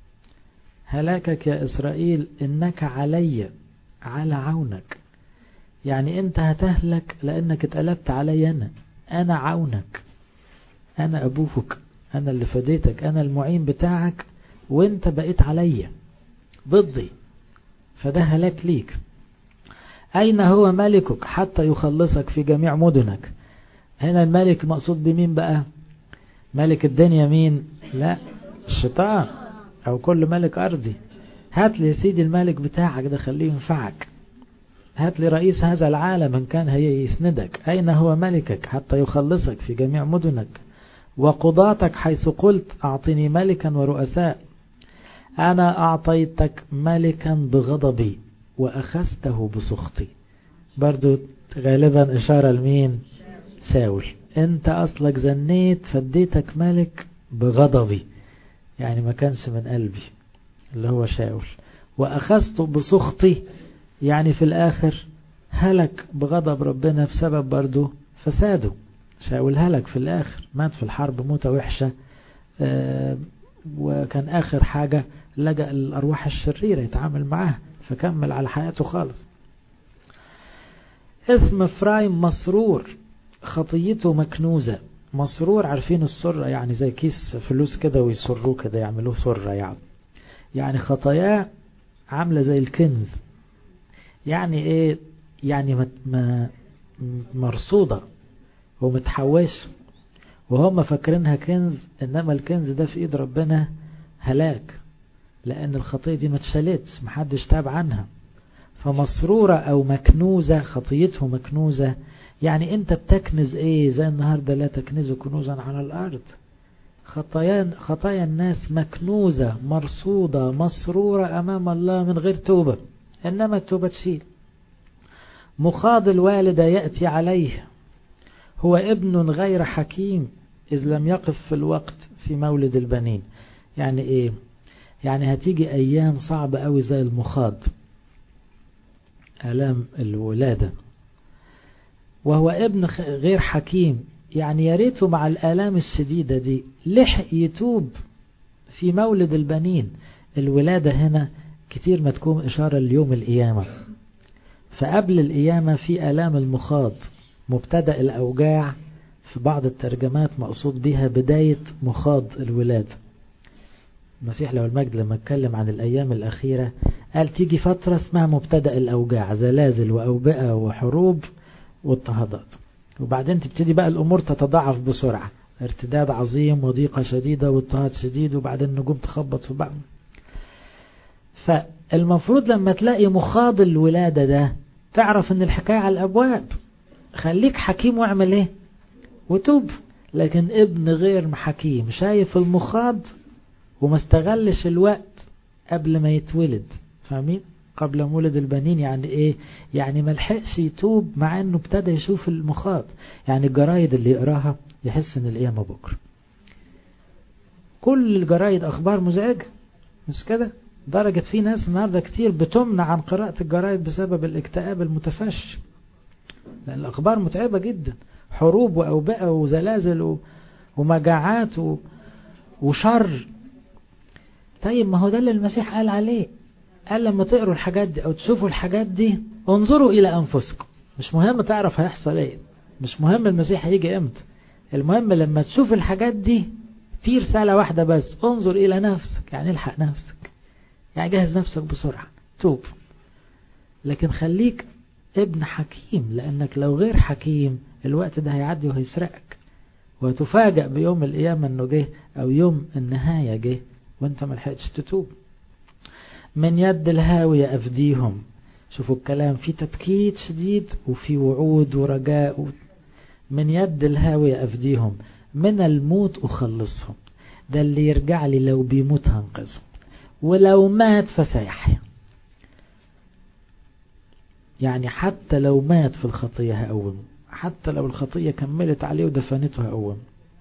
هلاكك يا إسرائيل إنك علي على عونك يعني أنت هتهلك لأنك اتقلبت علي أنا أنا عونك أنا أبوك أنا اللي فديتك أنا المعين بتاعك وأنت بقيت علي ضدي فده هلاك ليك أين هو ملكك حتى يخلصك في جميع مدنك هنا الملك مقصود بمين بقى ملك الدنيا مين لا الشيطان أو كل ملك أرضي هات لي يا سيدي الملك بتاعك ده خليه ينفعك هات لي رئيس هذا العالم إن كان هي يسندك أين هو ملكك حتى يخلصك في جميع مدنك وقضاتك حيث قلت أعطني ملكا ورؤساء أنا أعطيتك ملكا بغضبي وأخذته بسخطي برضو غالبا إشارة لمين ساول أنت أصلك زنيت فديتك ملك بغضبي يعني ما كانش من قلبي اللي هو شاول وأخذته بسخطي يعني في الآخر هلك بغضب ربنا بسبب برضو فساده شاول هلك في الآخر مات في الحرب موتة وحشة آه وكان آخر حاجة لجأ الأرواح الشريرة يتعامل معاها فكمل على حياته خالص اسم فرايم مسرور خطيته مكنوزة مسرور عارفين السرة يعني زي كيس فلوس كده ويسروه كده يعملوه سرة يعني يعني خطاياه عاملة زي الكنز يعني ايه يعني مرصودة ومتحوش وهم فاكرينها كنز انما الكنز ده في ايد ربنا هلاك لان الخطية دي ما اتشالتش محدش تاب عنها فمسرورة او مكنوزة خطيته مكنوزة يعني انت بتكنز ايه زي النهاردة لا تكنزوا كنوزا على الارض خطايا خطايا الناس مكنوزة مرصودة مسرورة امام الله من غير توبة انما التوبة تشيل مخاض الوالدة يأتي عليه هو ابن غير حكيم إذ لم يقف في الوقت في مولد البنين يعني إيه يعني هتيجي أيام صعبة قوي زي المخاض ألام الولادة وهو ابن غير حكيم يعني يا ريته مع الآلام الشديدة دي لحق يتوب في مولد البنين الولادة هنا كتير ما تكون إشارة ليوم القيامة فقبل القيامة في آلام المخاض مبتدأ الأوجاع في بعض الترجمات مقصود بها بداية مخاض الولادة المسيح لو المجد لما اتكلم عن الأيام الأخيرة قال تيجي فترة اسمها مبتدأ الأوجاع زلازل وأوبئة وحروب واضطهادات وبعدين تبتدي بقى الأمور تتضاعف بسرعة ارتداد عظيم وضيقة شديدة واضطهاد شديد وبعدين النجوم تخبط في بعض فالمفروض لما تلاقي مخاض الولادة ده تعرف ان الحكاية على الأبواب خليك حكيم واعمل ايه وتوب لكن ابن غير حكيم شايف المخاض وما استغلش الوقت قبل ما يتولد فاهمين قبل مولد البنين يعني ايه يعني ما لحقش يتوب مع انه ابتدى يشوف المخاض يعني الجرايد اللي يقراها يحس ان القيامة بكرة كل الجرايد اخبار مزعجة مش كده درجة في ناس النهاردة كتير بتمنع عن قراءة الجرايد بسبب الاكتئاب المتفشي لأن الأخبار متعبة جدا حروب وأوبئة وزلازل ومجاعات وشر طيب ما هو ده اللي المسيح قال عليه قال لما تقروا الحاجات دي أو تشوفوا الحاجات دي انظروا إلى أنفسكم مش مهم تعرف هيحصل ايه مش مهم المسيح هيجي امتى المهم لما تشوف الحاجات دي في رسالة واحدة بس انظر إلى نفسك يعني الحق نفسك يعني جهز نفسك بسرعة توب لكن خليك ابن حكيم لأنك لو غير حكيم الوقت ده هيعدي وهيسرقك وتفاجأ بيوم القيامة انه جه او يوم النهاية جه وانت ملحقتش تتوب من يد الهاوية أفديهم شوفوا الكلام في تبكيت شديد وفي وعود ورجاء من يد الهاوية أفديهم من الموت أخلصهم ده اللي يرجع لي لو بيموت هنقذه ولو مات فسيحيا يعني حتى لو مات في الخطية هقوم حتى لو الخطية كملت عليه ودفنته هقوم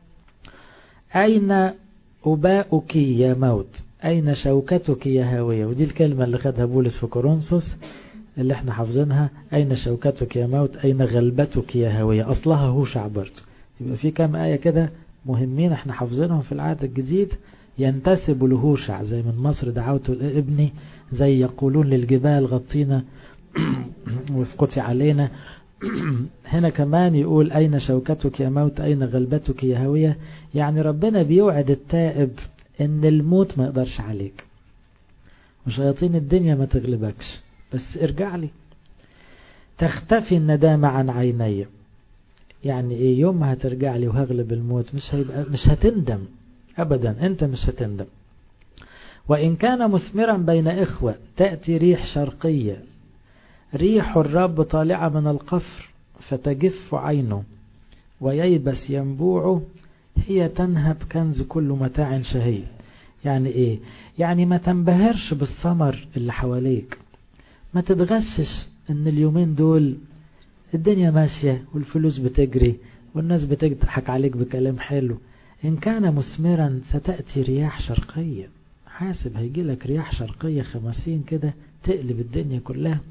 أين أباؤك يا موت أين شوكتك يا هاوية ودي الكلمة اللي خدها بولس في كورنثوس اللي احنا حافظينها أين شوكتك يا موت أين غلبتك يا هاوية أصلها هو شعبرت يبقى في كام آية كده مهمين احنا حافظينهم في العهد الجديد ينتسب لهوشع زي من مصر دعوت ابني زي يقولون للجبال غطينا واسقطي علينا هنا كمان يقول أين شوكتك يا موت أين غلبتك يا هوية يعني ربنا بيوعد التائب ان الموت ما يقدرش عليك وشياطين الدنيا ما تغلبكش بس ارجع لي تختفي الندامة عن عيني يعني ايه يوم ما هترجع لي وهغلب الموت مش هيبقى مش هتندم ابدا انت مش هتندم وان كان مثمرا بين اخوة تأتي ريح شرقية ريح الرب طالعة من القفر فتجف عينه وييبس ينبوعه هي تنهب كنز كل متاع شهي يعني ايه يعني ما تنبهرش بالثمر اللي حواليك ما تتغشش ان اليومين دول الدنيا ماشية والفلوس بتجري والناس بتضحك عليك بكلام حلو إن كان مثمرا ستأتي رياح شرقية حاسب هيجي لك رياح شرقية خمسين كده تقلب الدنيا كلها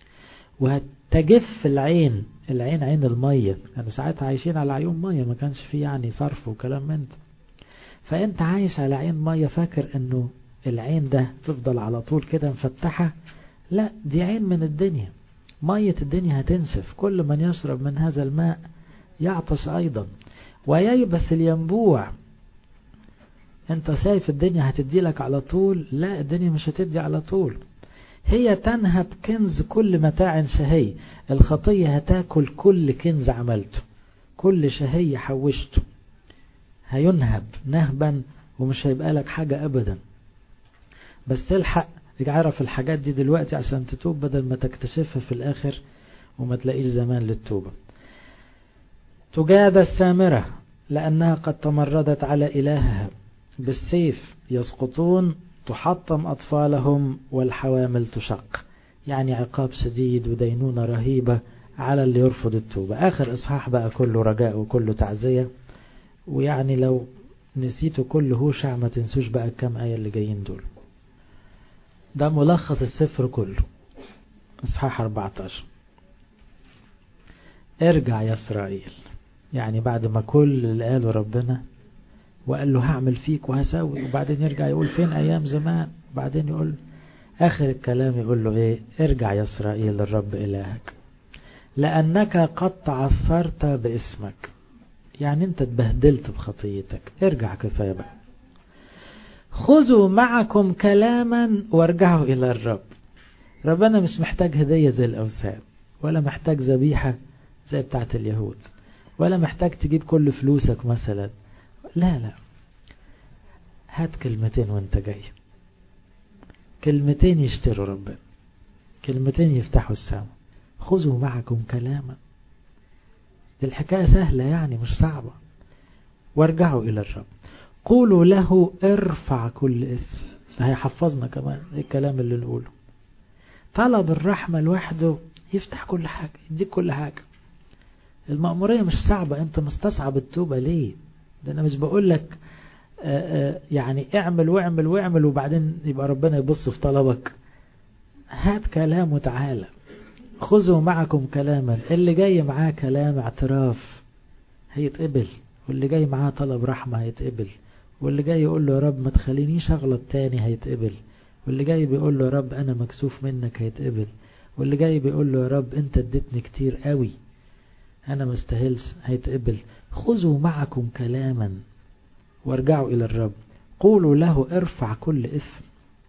وهتجف العين العين عين المية كانوا يعني ساعتها عايشين على عيون مية ما كانش فيه يعني صرف وكلام من ده فانت عايش على عين مية فاكر انه العين ده تفضل على طول كده مفتحة لا دي عين من الدنيا مية الدنيا هتنسف كل من يشرب من هذا الماء يعطش أيضا وييبس الينبوع انت شايف الدنيا هتدي لك على طول لا الدنيا مش هتدي على طول هي تنهب كنز كل متاع شهي الخطية هتاكل كل كنز عملته كل شهي حوشته هينهب نهبا ومش هيبقى لك حاجة أبدا بس تلحق تعرف الحاجات دي دلوقتي عشان تتوب بدل ما تكتشفها في الآخر وما تلاقيش زمان للتوبة تجاد السامرة لأنها قد تمردت على إلهها بالسيف يسقطون تحطم أطفالهم والحوامل تشق يعني عقاب شديد ودينونة رهيبة على اللي يرفض التوبة آخر إصحاح بقى كله رجاء وكله تعزية ويعني لو نسيتوا كل هوشع ما تنسوش بقى الكام آية اللي جايين دول ده ملخص السفر كله إصحاح 14 ارجع يا إسرائيل يعني بعد ما كل اللي قاله ربنا وقال له هعمل فيك وهسوي وبعدين يرجع يقول فين أيام زمان وبعدين يقول آخر الكلام يقول له إيه ارجع يا إسرائيل للرب إلهك لأنك قد تعثرت باسمك يعني انت اتبهدلت بخطيتك ارجع كفاية بقى خذوا معكم كلاما وارجعوا إلى الرب ربنا مش محتاج هدية زي الأوثان ولا محتاج ذبيحة زي بتاعت اليهود ولا محتاج تجيب كل فلوسك مثلا لا لا هات كلمتين وانت جاي كلمتين يشتروا ربنا كلمتين يفتحوا السماء خذوا معكم كلاما الحكاية سهلة يعني مش صعبة وارجعوا إلى الرب قولوا له ارفع كل اسم هيحفظنا كمان الكلام اللي نقوله طلب الرحمة لوحده يفتح كل حاجة يديك كل حاجة المأمورية مش صعبة انت مستصعب التوبة ليه ده انا مش بقول لك يعني اعمل واعمل واعمل وبعدين يبقى ربنا يبص في طلبك هات كلام وتعالى خذوا معكم كلاما اللي جاي معاه كلام اعتراف هيتقبل واللي جاي معاه طلب رحمة هيتقبل واللي جاي يقول له يا رب ما تخلينيش اغلط تاني هيتقبل واللي جاي بيقول له يا رب انا مكسوف منك هيتقبل واللي جاي بيقول له يا رب انت اديتني كتير قوي انا ما استاهلش هيتقبل خذوا معكم كلاما وارجعوا الى الرب قولوا له ارفع كل اسم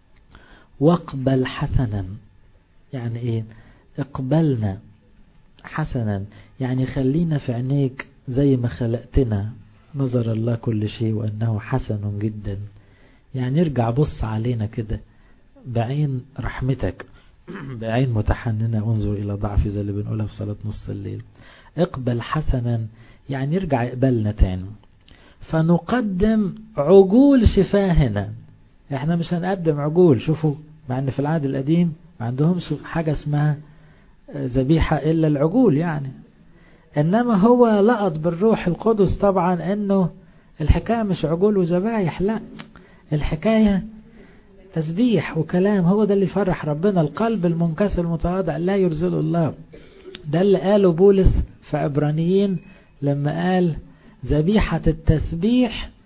واقبل حسنا يعني ايه اقبلنا حسنا يعني خلينا في عينيك زي ما خلقتنا نظر الله كل شيء وأنه حسن جدا يعني ارجع بص علينا كده بعين رحمتك بعين متحننة انظر إلى ضعف زي اللي بنقولها في صلاة نص الليل اقبل حسنا يعني ارجع اقبلنا تاني فنقدم عجول شفاهنا احنا مش هنقدم عجول شوفوا مع ان في العهد القديم ما عندهمش حاجة اسمها ذبيحة إلا العجول يعني إنما هو لقط بالروح القدس طبعا إنه الحكاية مش عجول وذبايح لا الحكاية تسبيح وكلام هو ده اللي يفرح ربنا القلب المنكسر المتواضع لا يرزل الله ده اللي قاله بولس في عبرانيين لما قال ذبيحة التسبيح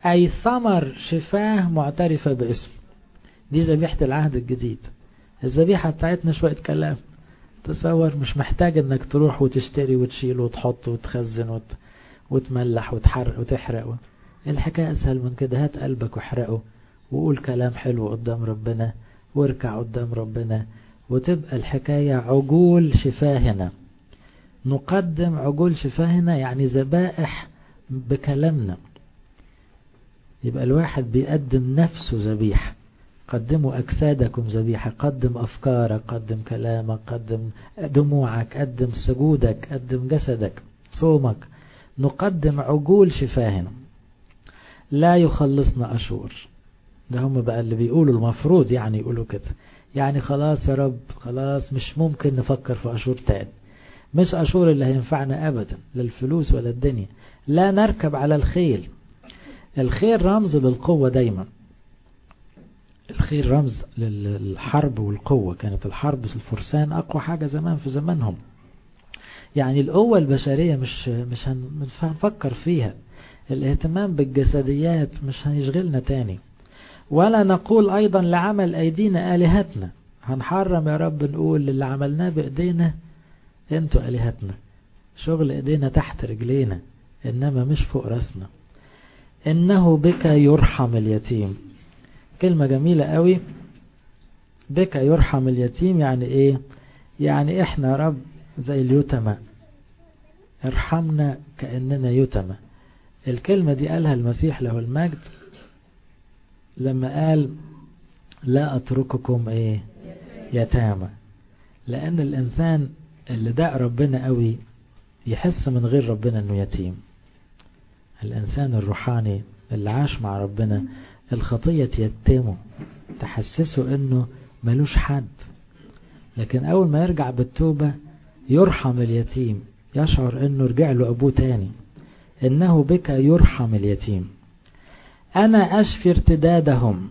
أي ثمر شفاه معترفة باسم دي ذبيحة العهد الجديد الذبيحة بتاعتنا شوية كلام تصور مش محتاج انك تروح وتشتري وتشيل وتحط وتخزن وت... وتملح وتحرق وتحرق الحكاية اسهل من كده هات قلبك واحرقه وقول كلام حلو قدام ربنا واركع قدام ربنا وتبقى الحكاية عجول شفاهنا نقدم عجول شفاهنا يعني ذبائح بكلامنا يبقى الواحد بيقدم نفسه ذبيحة قدموا أجسادكم ذبيحة قدم أفكارك قدم كلامك قدم دموعك قدم سجودك قدم جسدك صومك نقدم عجول شفاهنا لا يخلصنا أشور ده هم بقى اللي بيقولوا المفروض يعني يقولوا كده يعني خلاص يا رب خلاص مش ممكن نفكر في أشور تاني مش أشور اللي هينفعنا أبدا للفلوس ولا الدنيا لا نركب على الخيل الخيل رمز للقوة دايما الخيل رمز للحرب والقوة كانت الحرب الفرسان أقوى حاجة زمان في زمانهم يعني القوة البشرية مش مش هنفكر فيها الاهتمام بالجسديات مش هيشغلنا تاني ولا نقول أيضا لعمل أيدينا آلهتنا هنحرم يا رب نقول اللي عملناه بإيدينا انتوا آلهتنا شغل إيدينا تحت رجلينا إنما مش فوق راسنا إنه بك يرحم اليتيم كلمة جميلة قوي بك يرحم اليتيم يعني إيه يعني إحنا يا رب زي اليتمى ارحمنا كأننا يتمى الكلمة دي قالها المسيح له المجد لما قال لا أترككم إيه يتامى لأن الإنسان اللي داق ربنا قوي يحس من غير ربنا أنه يتيم الإنسان الروحاني اللي عاش مع ربنا الخطية تيتمه تحسسه أنه ملوش حد لكن أول ما يرجع بالتوبة يرحم اليتيم يشعر أنه رجع له أبوه تاني إنه بك يرحم اليتيم أنا أشفي ارتدادهم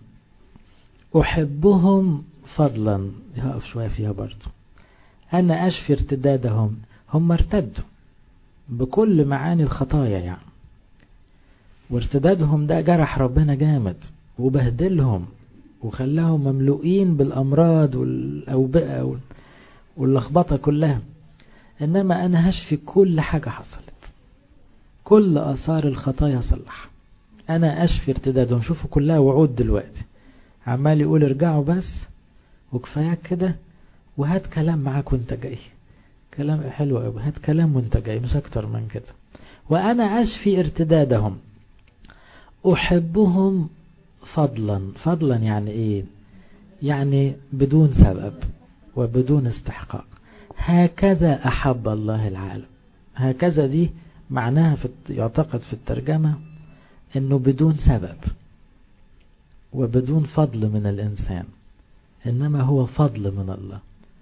أحبهم فضلا هقف شوية فيها برضو أنا أشفي ارتدادهم هم ارتدوا بكل معاني الخطايا يعني وارتدادهم ده جرح ربنا جامد وبهدلهم وخلاهم مملوئين بالأمراض والأوبئة واللخبطة كلها إنما أنا هشفي كل حاجة حصلت كل آثار الخطايا صلح أنا أشفي ارتدادهم شوفوا كلها وعود دلوقتي عمال يقول ارجعوا بس وكفاياك كده وهات كلام معاك وانت جاي كلام حلو قوي هات كلام وانت جاي مش اكتر من كده وانا اشفي ارتدادهم احبهم فضلا فضلا يعني ايه يعني بدون سبب وبدون استحقاق هكذا احب الله العالم هكذا دي معناها في يعتقد في الترجمة انه بدون سبب وبدون فضل من الانسان انما هو فضل من الله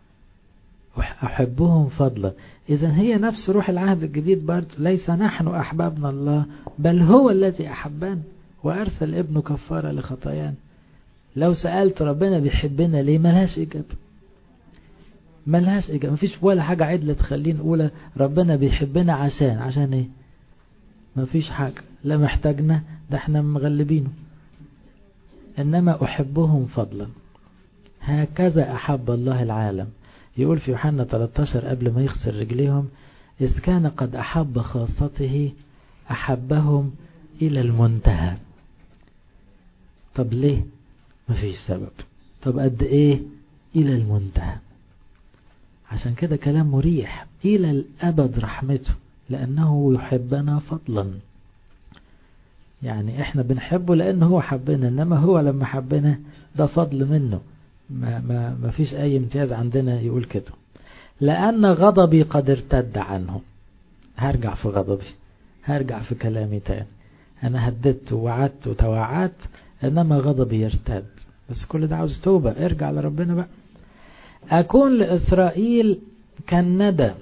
أحبهم فضلا إذا هي نفس روح العهد الجديد برضه ليس نحن أحبابنا الله بل هو الذي أحبنا وأرسل ابنه كفارة لخطايانا لو سألت ربنا بيحبنا ليه ملهاش إجابة ملهاش إجابة مفيش ولا حاجة عدلة تخلينا نقول ربنا بيحبنا عشان عشان إيه مفيش حاجة لا محتاجنا ده احنا مغلبينه إنما أحبهم فضلا هكذا أحب الله العالم يقول في يوحنا 13 قبل ما يغسل رجليهم إذ كان قد أحب خاصته أحبهم إلى المنتهى طب ليه مفيش سبب طب قد إيه إلى المنتهى عشان كده كلام مريح إلى الأبد رحمته لأنه يحبنا فضلا يعني إحنا بنحبه لأنه هو حبنا إنما هو لما حبنا ده فضل منه ما, ما, ما فيش أي امتياز عندنا يقول كده لأن غضبي قد ارتد عنه هرجع في غضبي هرجع في كلامي تاني أنا هددت ووعدت وتوعدت إنما غضبي يرتد بس كل ده عاوز توبة ارجع لربنا بقى أكون لإسرائيل كالندى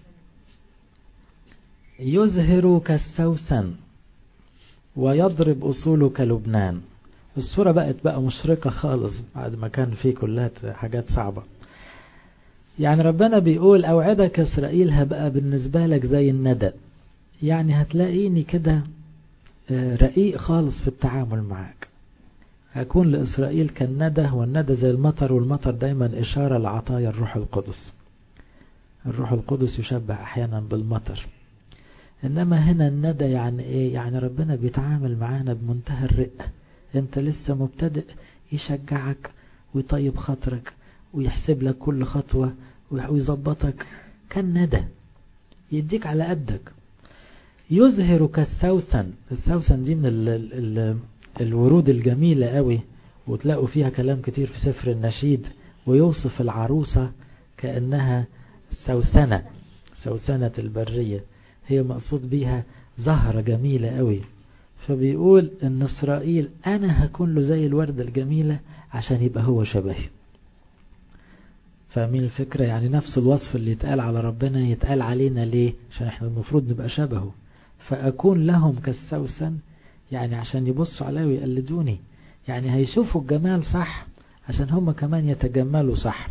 يزهر كالسوسن ويضرب أصوله كلبنان الصورة بقت بقى مشرقة خالص بعد ما كان فيه كلها حاجات صعبة يعني ربنا بيقول أوعدك إسرائيل هبقى بالنسبة لك زي الندى يعني هتلاقيني كده رقيق خالص في التعامل معاك هكون لإسرائيل كالندى والندى زي المطر والمطر دايما إشارة لعطايا الروح القدس الروح القدس يشبه أحيانا بالمطر إنما هنا الندى يعني إيه يعني ربنا بيتعامل معانا بمنتهى الرقة أنت لسه مبتدئ يشجعك ويطيب خاطرك ويحسب لك كل خطوة ويظبطك كالندى يديك على قدك يظهر كالسوسن السوسن دي من ال ال ال الورود الجميلة قوي وتلاقوا فيها كلام كتير في سفر النشيد ويوصف العروسة كأنها سوسنة سوسنة البرية هي مقصود بيها زهرة جميلة قوي فبيقول ان اسرائيل انا هكون له زي الوردة الجميلة عشان يبقى هو شبهي فاهمين الفكرة يعني نفس الوصف اللي يتقال على ربنا يتقال علينا ليه عشان احنا المفروض نبقى شبهه فأكون لهم كالسوسن يعني عشان يبصوا علي ويقلدوني يعني هيشوفوا الجمال صح عشان هم كمان يتجملوا صح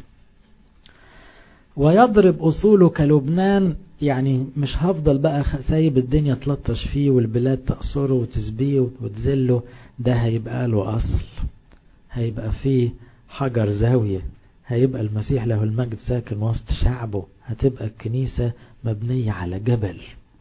ويضرب أصوله كلبنان يعني مش هفضل بقى سايب الدنيا تلطش فيه والبلاد تقصره وتسبيه وتذله ده هيبقى له أصل هيبقى فيه حجر زاوية هيبقى المسيح له المجد ساكن وسط شعبه هتبقى الكنيسة مبنية على جبل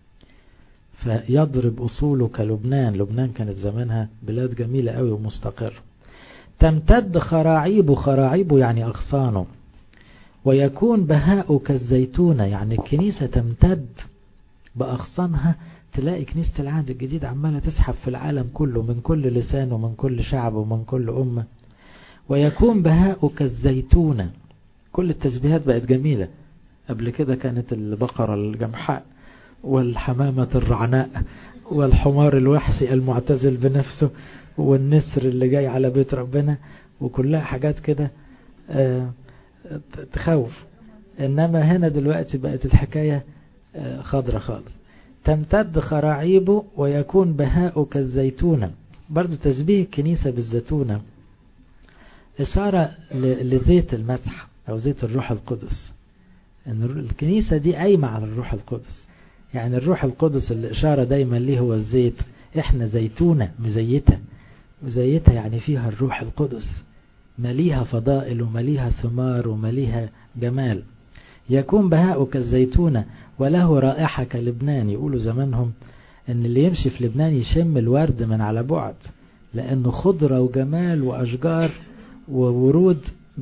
فيضرب أصوله كلبنان لبنان كانت زمانها بلاد جميلة قوي ومستقرة تمتد خراعيبه خراعيبه يعني أغصانه ويكون بهاء كالزيتونة يعني الكنيسة تمتد بأغصانها تلاقي كنيسة العهد الجديد عمالة تسحب في العالم كله من كل لسان ومن كل شعب ومن كل أمة ويكون بهاء كالزيتونة كل التشبيهات بقت جميلة قبل كده كانت البقرة الجمحاء والحمامة الرعناء والحمار الوحسي المعتزل بنفسه والنسر اللي جاي على بيت ربنا وكلها حاجات كده آه تخوف انما هنا دلوقتي بقت الحكاية آه خضرة خالص تمتد خراعيبه ويكون بهاء كالزيتونة برضو تشبيه الكنيسة بالزيتونة إشارة لزيت المسح أو زيت الروح القدس إن الكنيسة دي قايمة على الروح القدس يعني الروح القدس الإشارة دايما ليه هو الزيت إحنا زيتونة مزيتة مزيتة يعني فيها الروح القدس مليها فضائل ومليها ثمار ومليها جمال يكون بهاء كالزيتونة وله رائحة كلبنان يقولوا زمانهم ان اللي يمشي في لبنان يشم الورد من على بعد لانه خضرة وجمال واشجار وورود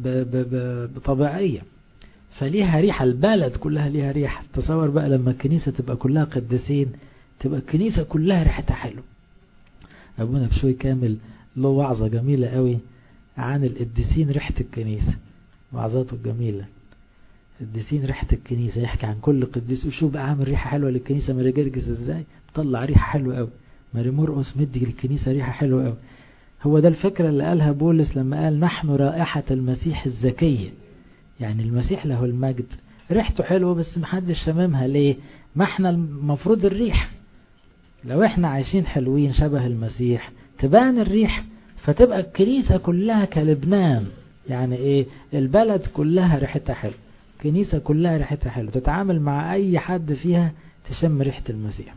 طبيعية فليها ريحة البلد كلها ليها ريحة تصور بقى لما الكنيسة تبقى كلها قديسين تبقى الكنيسة كلها ريحتها حلو أبونا بشوي كامل له وعظة جميلة قوي عن القديسين ريحة الكنيسة وعظاته الجميلة القديسين ريحة الكنيسة يحكي عن كل قديس وشوف بقى عامل ريحة حلوة للكنيسة ماري جرجس ازاي طلع ريحة حلوة قوي ماري مرقس مدي للكنيسة ريحة حلوة قوي هو ده الفكرة اللي قالها بولس لما قال نحن رائحة المسيح الزكية يعني المسيح له المجد ريحته حلوة بس محدش شممها ليه ما احنا المفروض الريح لو احنا عايشين حلوين شبه المسيح تبان الريح فتبقى الكنيسة كلها كلبنان يعني ايه البلد كلها ريحتها حلو الكنيسة كلها ريحتها حلو تتعامل مع اي حد فيها تشم ريحة المسيح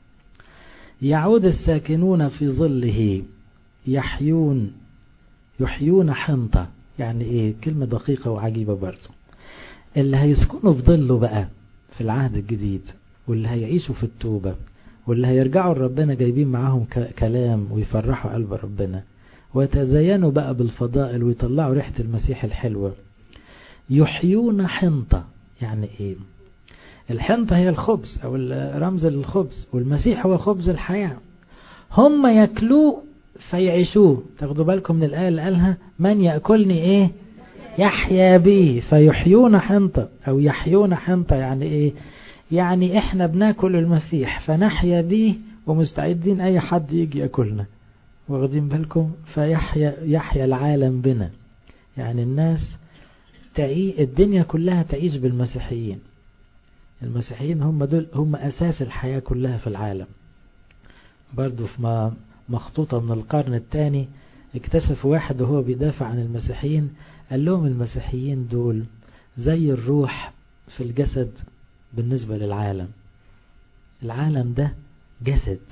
يعود الساكنون في ظله يحيون يحيون حنطة يعني ايه كلمة دقيقة وعجيبة برضو اللي هيسكنوا في ظله بقى في العهد الجديد واللي هيعيشوا في التوبة واللي هيرجعوا لربنا جايبين معاهم كلام ويفرحوا قلب ربنا ويتزينوا بقى بالفضائل ويطلعوا ريحة المسيح الحلوة يحيون حنطة يعني ايه الحنطة هي الخبز او رمز للخبز والمسيح هو خبز الحياة هم ياكلوه فيعيشوه تاخدوا بالكم من الآية اللي قالها من يأكلني ايه يحيا بي فيحيون حنطة او يحيون حنطة يعني ايه يعني احنا بناكل المسيح فنحيا بيه ومستعدين اي حد يجي ياكلنا واخدين بالكم فيحيا يحيا العالم بنا يعني الناس تعي الدنيا كلها تعيش بالمسيحيين المسيحيين هم دول هم اساس الحياة كلها في العالم برضو في مخطوطة من القرن الثاني اكتشفوا واحد وهو بيدافع عن المسيحيين قال لهم المسيحيين دول زي الروح في الجسد بالنسبة للعالم العالم ده جسد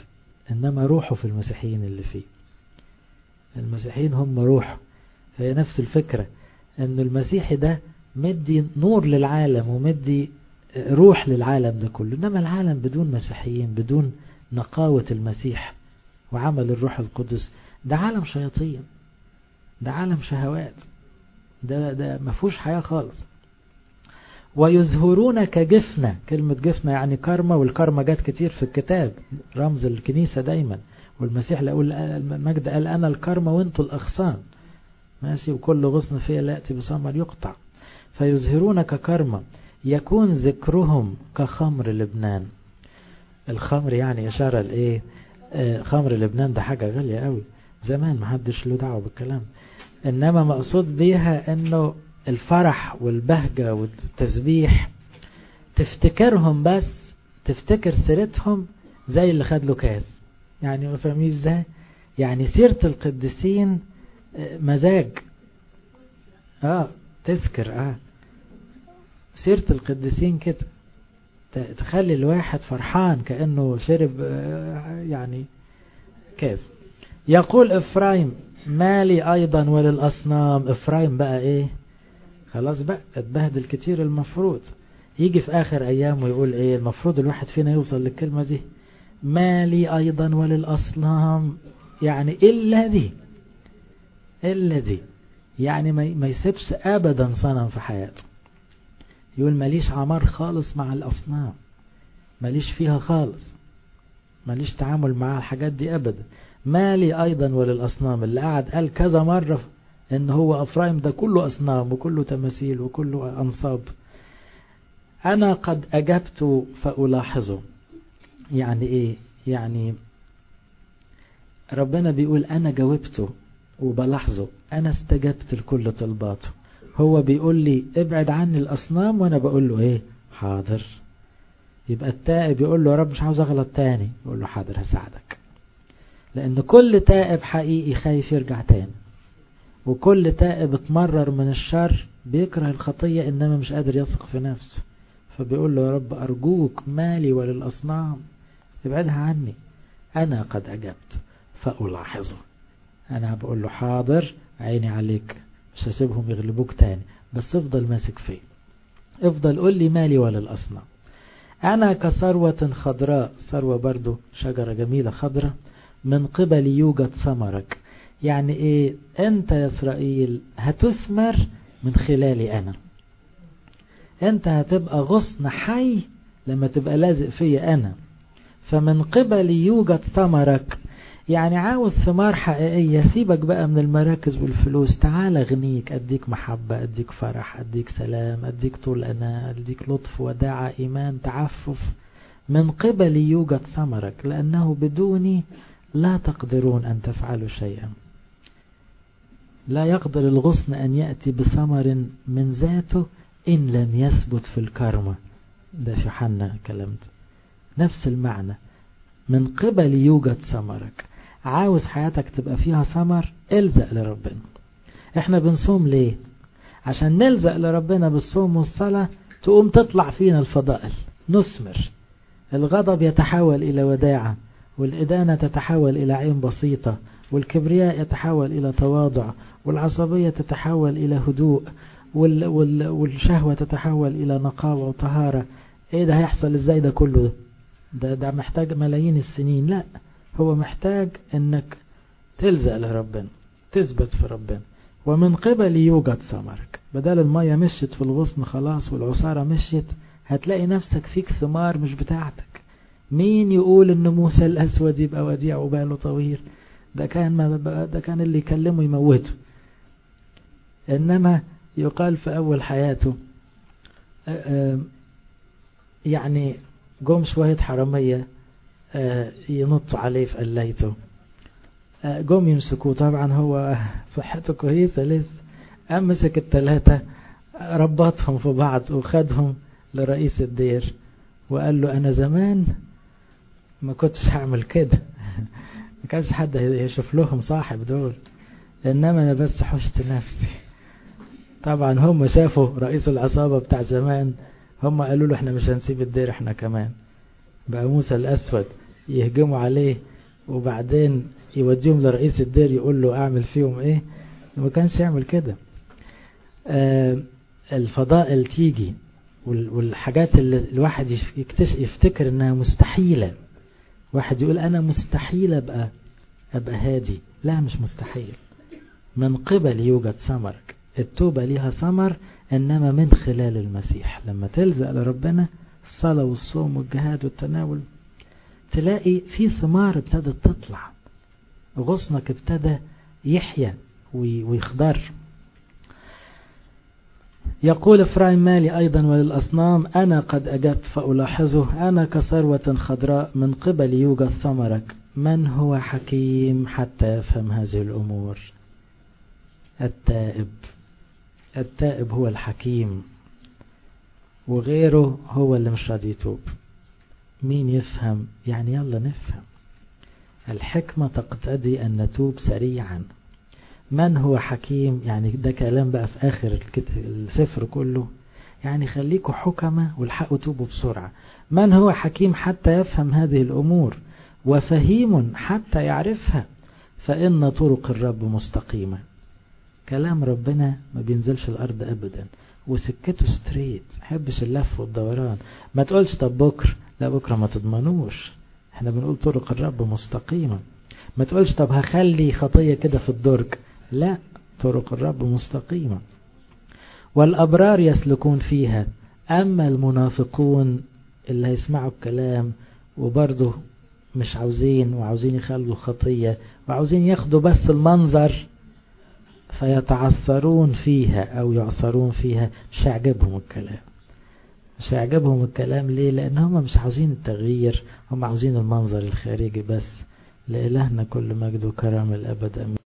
إنما روحه في المسيحيين اللي فيه المسيحيين هم روحه فهي نفس الفكرة أن المسيحي ده مدي نور للعالم ومدي روح للعالم ده كله إنما العالم بدون مسيحيين بدون نقاوة المسيح وعمل الروح القدس ده عالم شياطين ده عالم شهوات ده ده ما فيهوش حياة خالص ويزهرون كجفنة كلمة جفنة يعني كرمة والكرمة جت كتير في الكتاب رمز الكنيسة دايما والمسيح يقول المجد قال أنا الكرمة وانتوا الأغصان ماشي وكل غصن فيها لا يأتي بثمر يقطع فيزهرون ككرمة يكون ذكرهم كخمر لبنان الخمر يعني إشارة لإيه آه خمر لبنان ده حاجة غالية قوي زمان ما حدش له دعوة بالكلام إنما مقصود بيها إنه الفرح والبهجة والتسبيح تفتكرهم بس تفتكر سيرتهم زي اللي خد له كاس يعني فاهمين ازاي يعني سيرة القديسين مزاج اه تذكر اه سيرة القديسين كده تخلي الواحد فرحان كأنه شرب يعني كاس يقول إفرايم مالي أيضا وللأصنام إفرايم بقى إيه خلاص بقى اتبهدل كتير المفروض يجي في آخر أيامه يقول إيه المفروض الواحد فينا يوصل للكلمة دي مالي أيضا وللأصنام يعني إلا دي إلا دي يعني ما يسيبش أبدا صنم في حياته يقول ماليش عمار خالص مع الأصنام ماليش فيها خالص ماليش تعامل مع الحاجات دي أبدا مالي أيضا وللأصنام اللي قعد قال كذا مرة إن هو أفرايم ده كله أصنام وكله تماثيل وكله أنصاب أنا قد أجبت فألاحظه يعني إيه يعني ربنا بيقول أنا جاوبته وبلاحظه أنا استجبت لكل طلباته هو بيقول لي ابعد عني الأصنام وأنا بقول له إيه حاضر يبقى التائب يقول له يا رب مش عاوز أغلط تاني يقول له حاضر هساعدك لأن كل تائب حقيقي خايف يرجع تاني وكل تائب اتمرر من الشر بيكره الخطية إنما مش قادر يثق في نفسه فبيقول له يا رب أرجوك مالي وللأصنام ابعدها عني أنا قد أجبت فألاحظه أنا بقول له حاضر عيني عليك مش هسيبهم يغلبوك تاني بس افضل ماسك فيه افضل قول لي مالي وللأصنام أنا كثروة خضراء ثروة برضو شجرة جميلة خضراء من قبل يوجد ثمرك يعني ايه انت يا اسرائيل هتثمر من خلالي انا انت هتبقى غصن حي لما تبقى لازق فيا انا فمن قبل يوجد ثمرك يعني عاوز ثمار حقيقية سيبك بقى من المراكز والفلوس تعال اغنيك اديك محبة اديك فرح اديك سلام اديك طول انا اديك لطف وداعة ايمان تعفف من قبل يوجد ثمرك لانه بدوني لا تقدرون ان تفعلوا شيئا لا يقدر الغصن أن يأتي بثمر من ذاته إن لم يثبت في الكرمة ده في حنا كلمت نفس المعنى من قبل يوجد ثمرك عاوز حياتك تبقى فيها ثمر الزق لربنا احنا بنصوم ليه عشان نلزق لربنا بالصوم والصلاة تقوم تطلع فينا الفضائل نثمر الغضب يتحول إلى وداعة والإدانة تتحول إلى عين بسيطة والكبرياء يتحول إلى تواضع والعصبية تتحول إلى هدوء وال وال والشهوة تتحول إلى نقاوة وطهارة إيه ده هيحصل إزاي ده كله ده ده محتاج ملايين السنين لا هو محتاج إنك تلزق لربنا تثبت في ربنا ومن قبل يوجد ثمرك بدل المية مشيت في الغصن خلاص والعصارة مشيت هتلاقي نفسك فيك ثمار مش بتاعتك مين يقول ان موسى الاسود يبقى وديع وباله طويل ده كان ما ده كان اللي يكلمه يموته انما يقال في اول حياته يعني جم شوية حرامية ينطوا عليه في قليته جم يمسكوه طبعا هو صحته كويسة لسه قام مسك التلاتة ربطهم في بعض وخدهم لرئيس الدير وقال له انا زمان ما كنتش هعمل كده ما كانش حد يشوف لهم صاحب دول انما انا بس حشت نفسي طبعا هم شافوا رئيس العصابة بتاع زمان هم قالوا له احنا مش هنسيب الدير احنا كمان بقى موسى الاسود يهجموا عليه وبعدين يوديهم لرئيس الدير يقول له اعمل فيهم ايه ما كانش يعمل كده آه الفضائل تيجي والحاجات اللي الواحد يفتكر انها مستحيلة واحد يقول انا مستحيل ابقى ابقى هادي لا مش مستحيل من قبل يوجد ثمر التوبة ليها ثمر انما من خلال المسيح لما تلزق لربنا الصلاة والصوم والجهاد والتناول تلاقي في ثمار ابتدت تطلع غصنك ابتدى يحيا ويخضر يقول إفرايم مالي أيضا وللأصنام أنا قد أجبت فألاحظه أنا كثروة خضراء من قبل يوجد ثمرك من هو حكيم حتى يفهم هذه الأمور التائب التائب هو الحكيم وغيره هو اللي مش راضي يتوب مين يفهم يعني يلا نفهم الحكمة تقتضي أن نتوب سريعا من هو حكيم يعني ده كلام بقى في آخر السفر كله يعني خليكوا حكمة والحقوا توبوا بسرعة من هو حكيم حتى يفهم هذه الأمور وفهيم حتى يعرفها فإن طرق الرب مستقيمة كلام ربنا ما بينزلش الأرض أبدا وسكته ستريت حبش اللف والدوران ما تقولش طب بكرة لا بكرة ما تضمنوش احنا بنقول طرق الرب مستقيمة ما تقولش طب هخلي خطية كده في الدرج لا طرق الرب مستقيمة والأبرار يسلكون فيها أما المنافقون اللي هيسمعوا الكلام وبرضه مش عاوزين وعاوزين يخلوا خطية وعاوزين ياخدوا بس المنظر فيتعثرون فيها أو يعثرون فيها مش هيعجبهم الكلام مش هيعجبهم الكلام ليه لأن هم مش عاوزين التغيير هم عاوزين المنظر الخارجي بس لإلهنا كل مجد وكرم الأبد أمين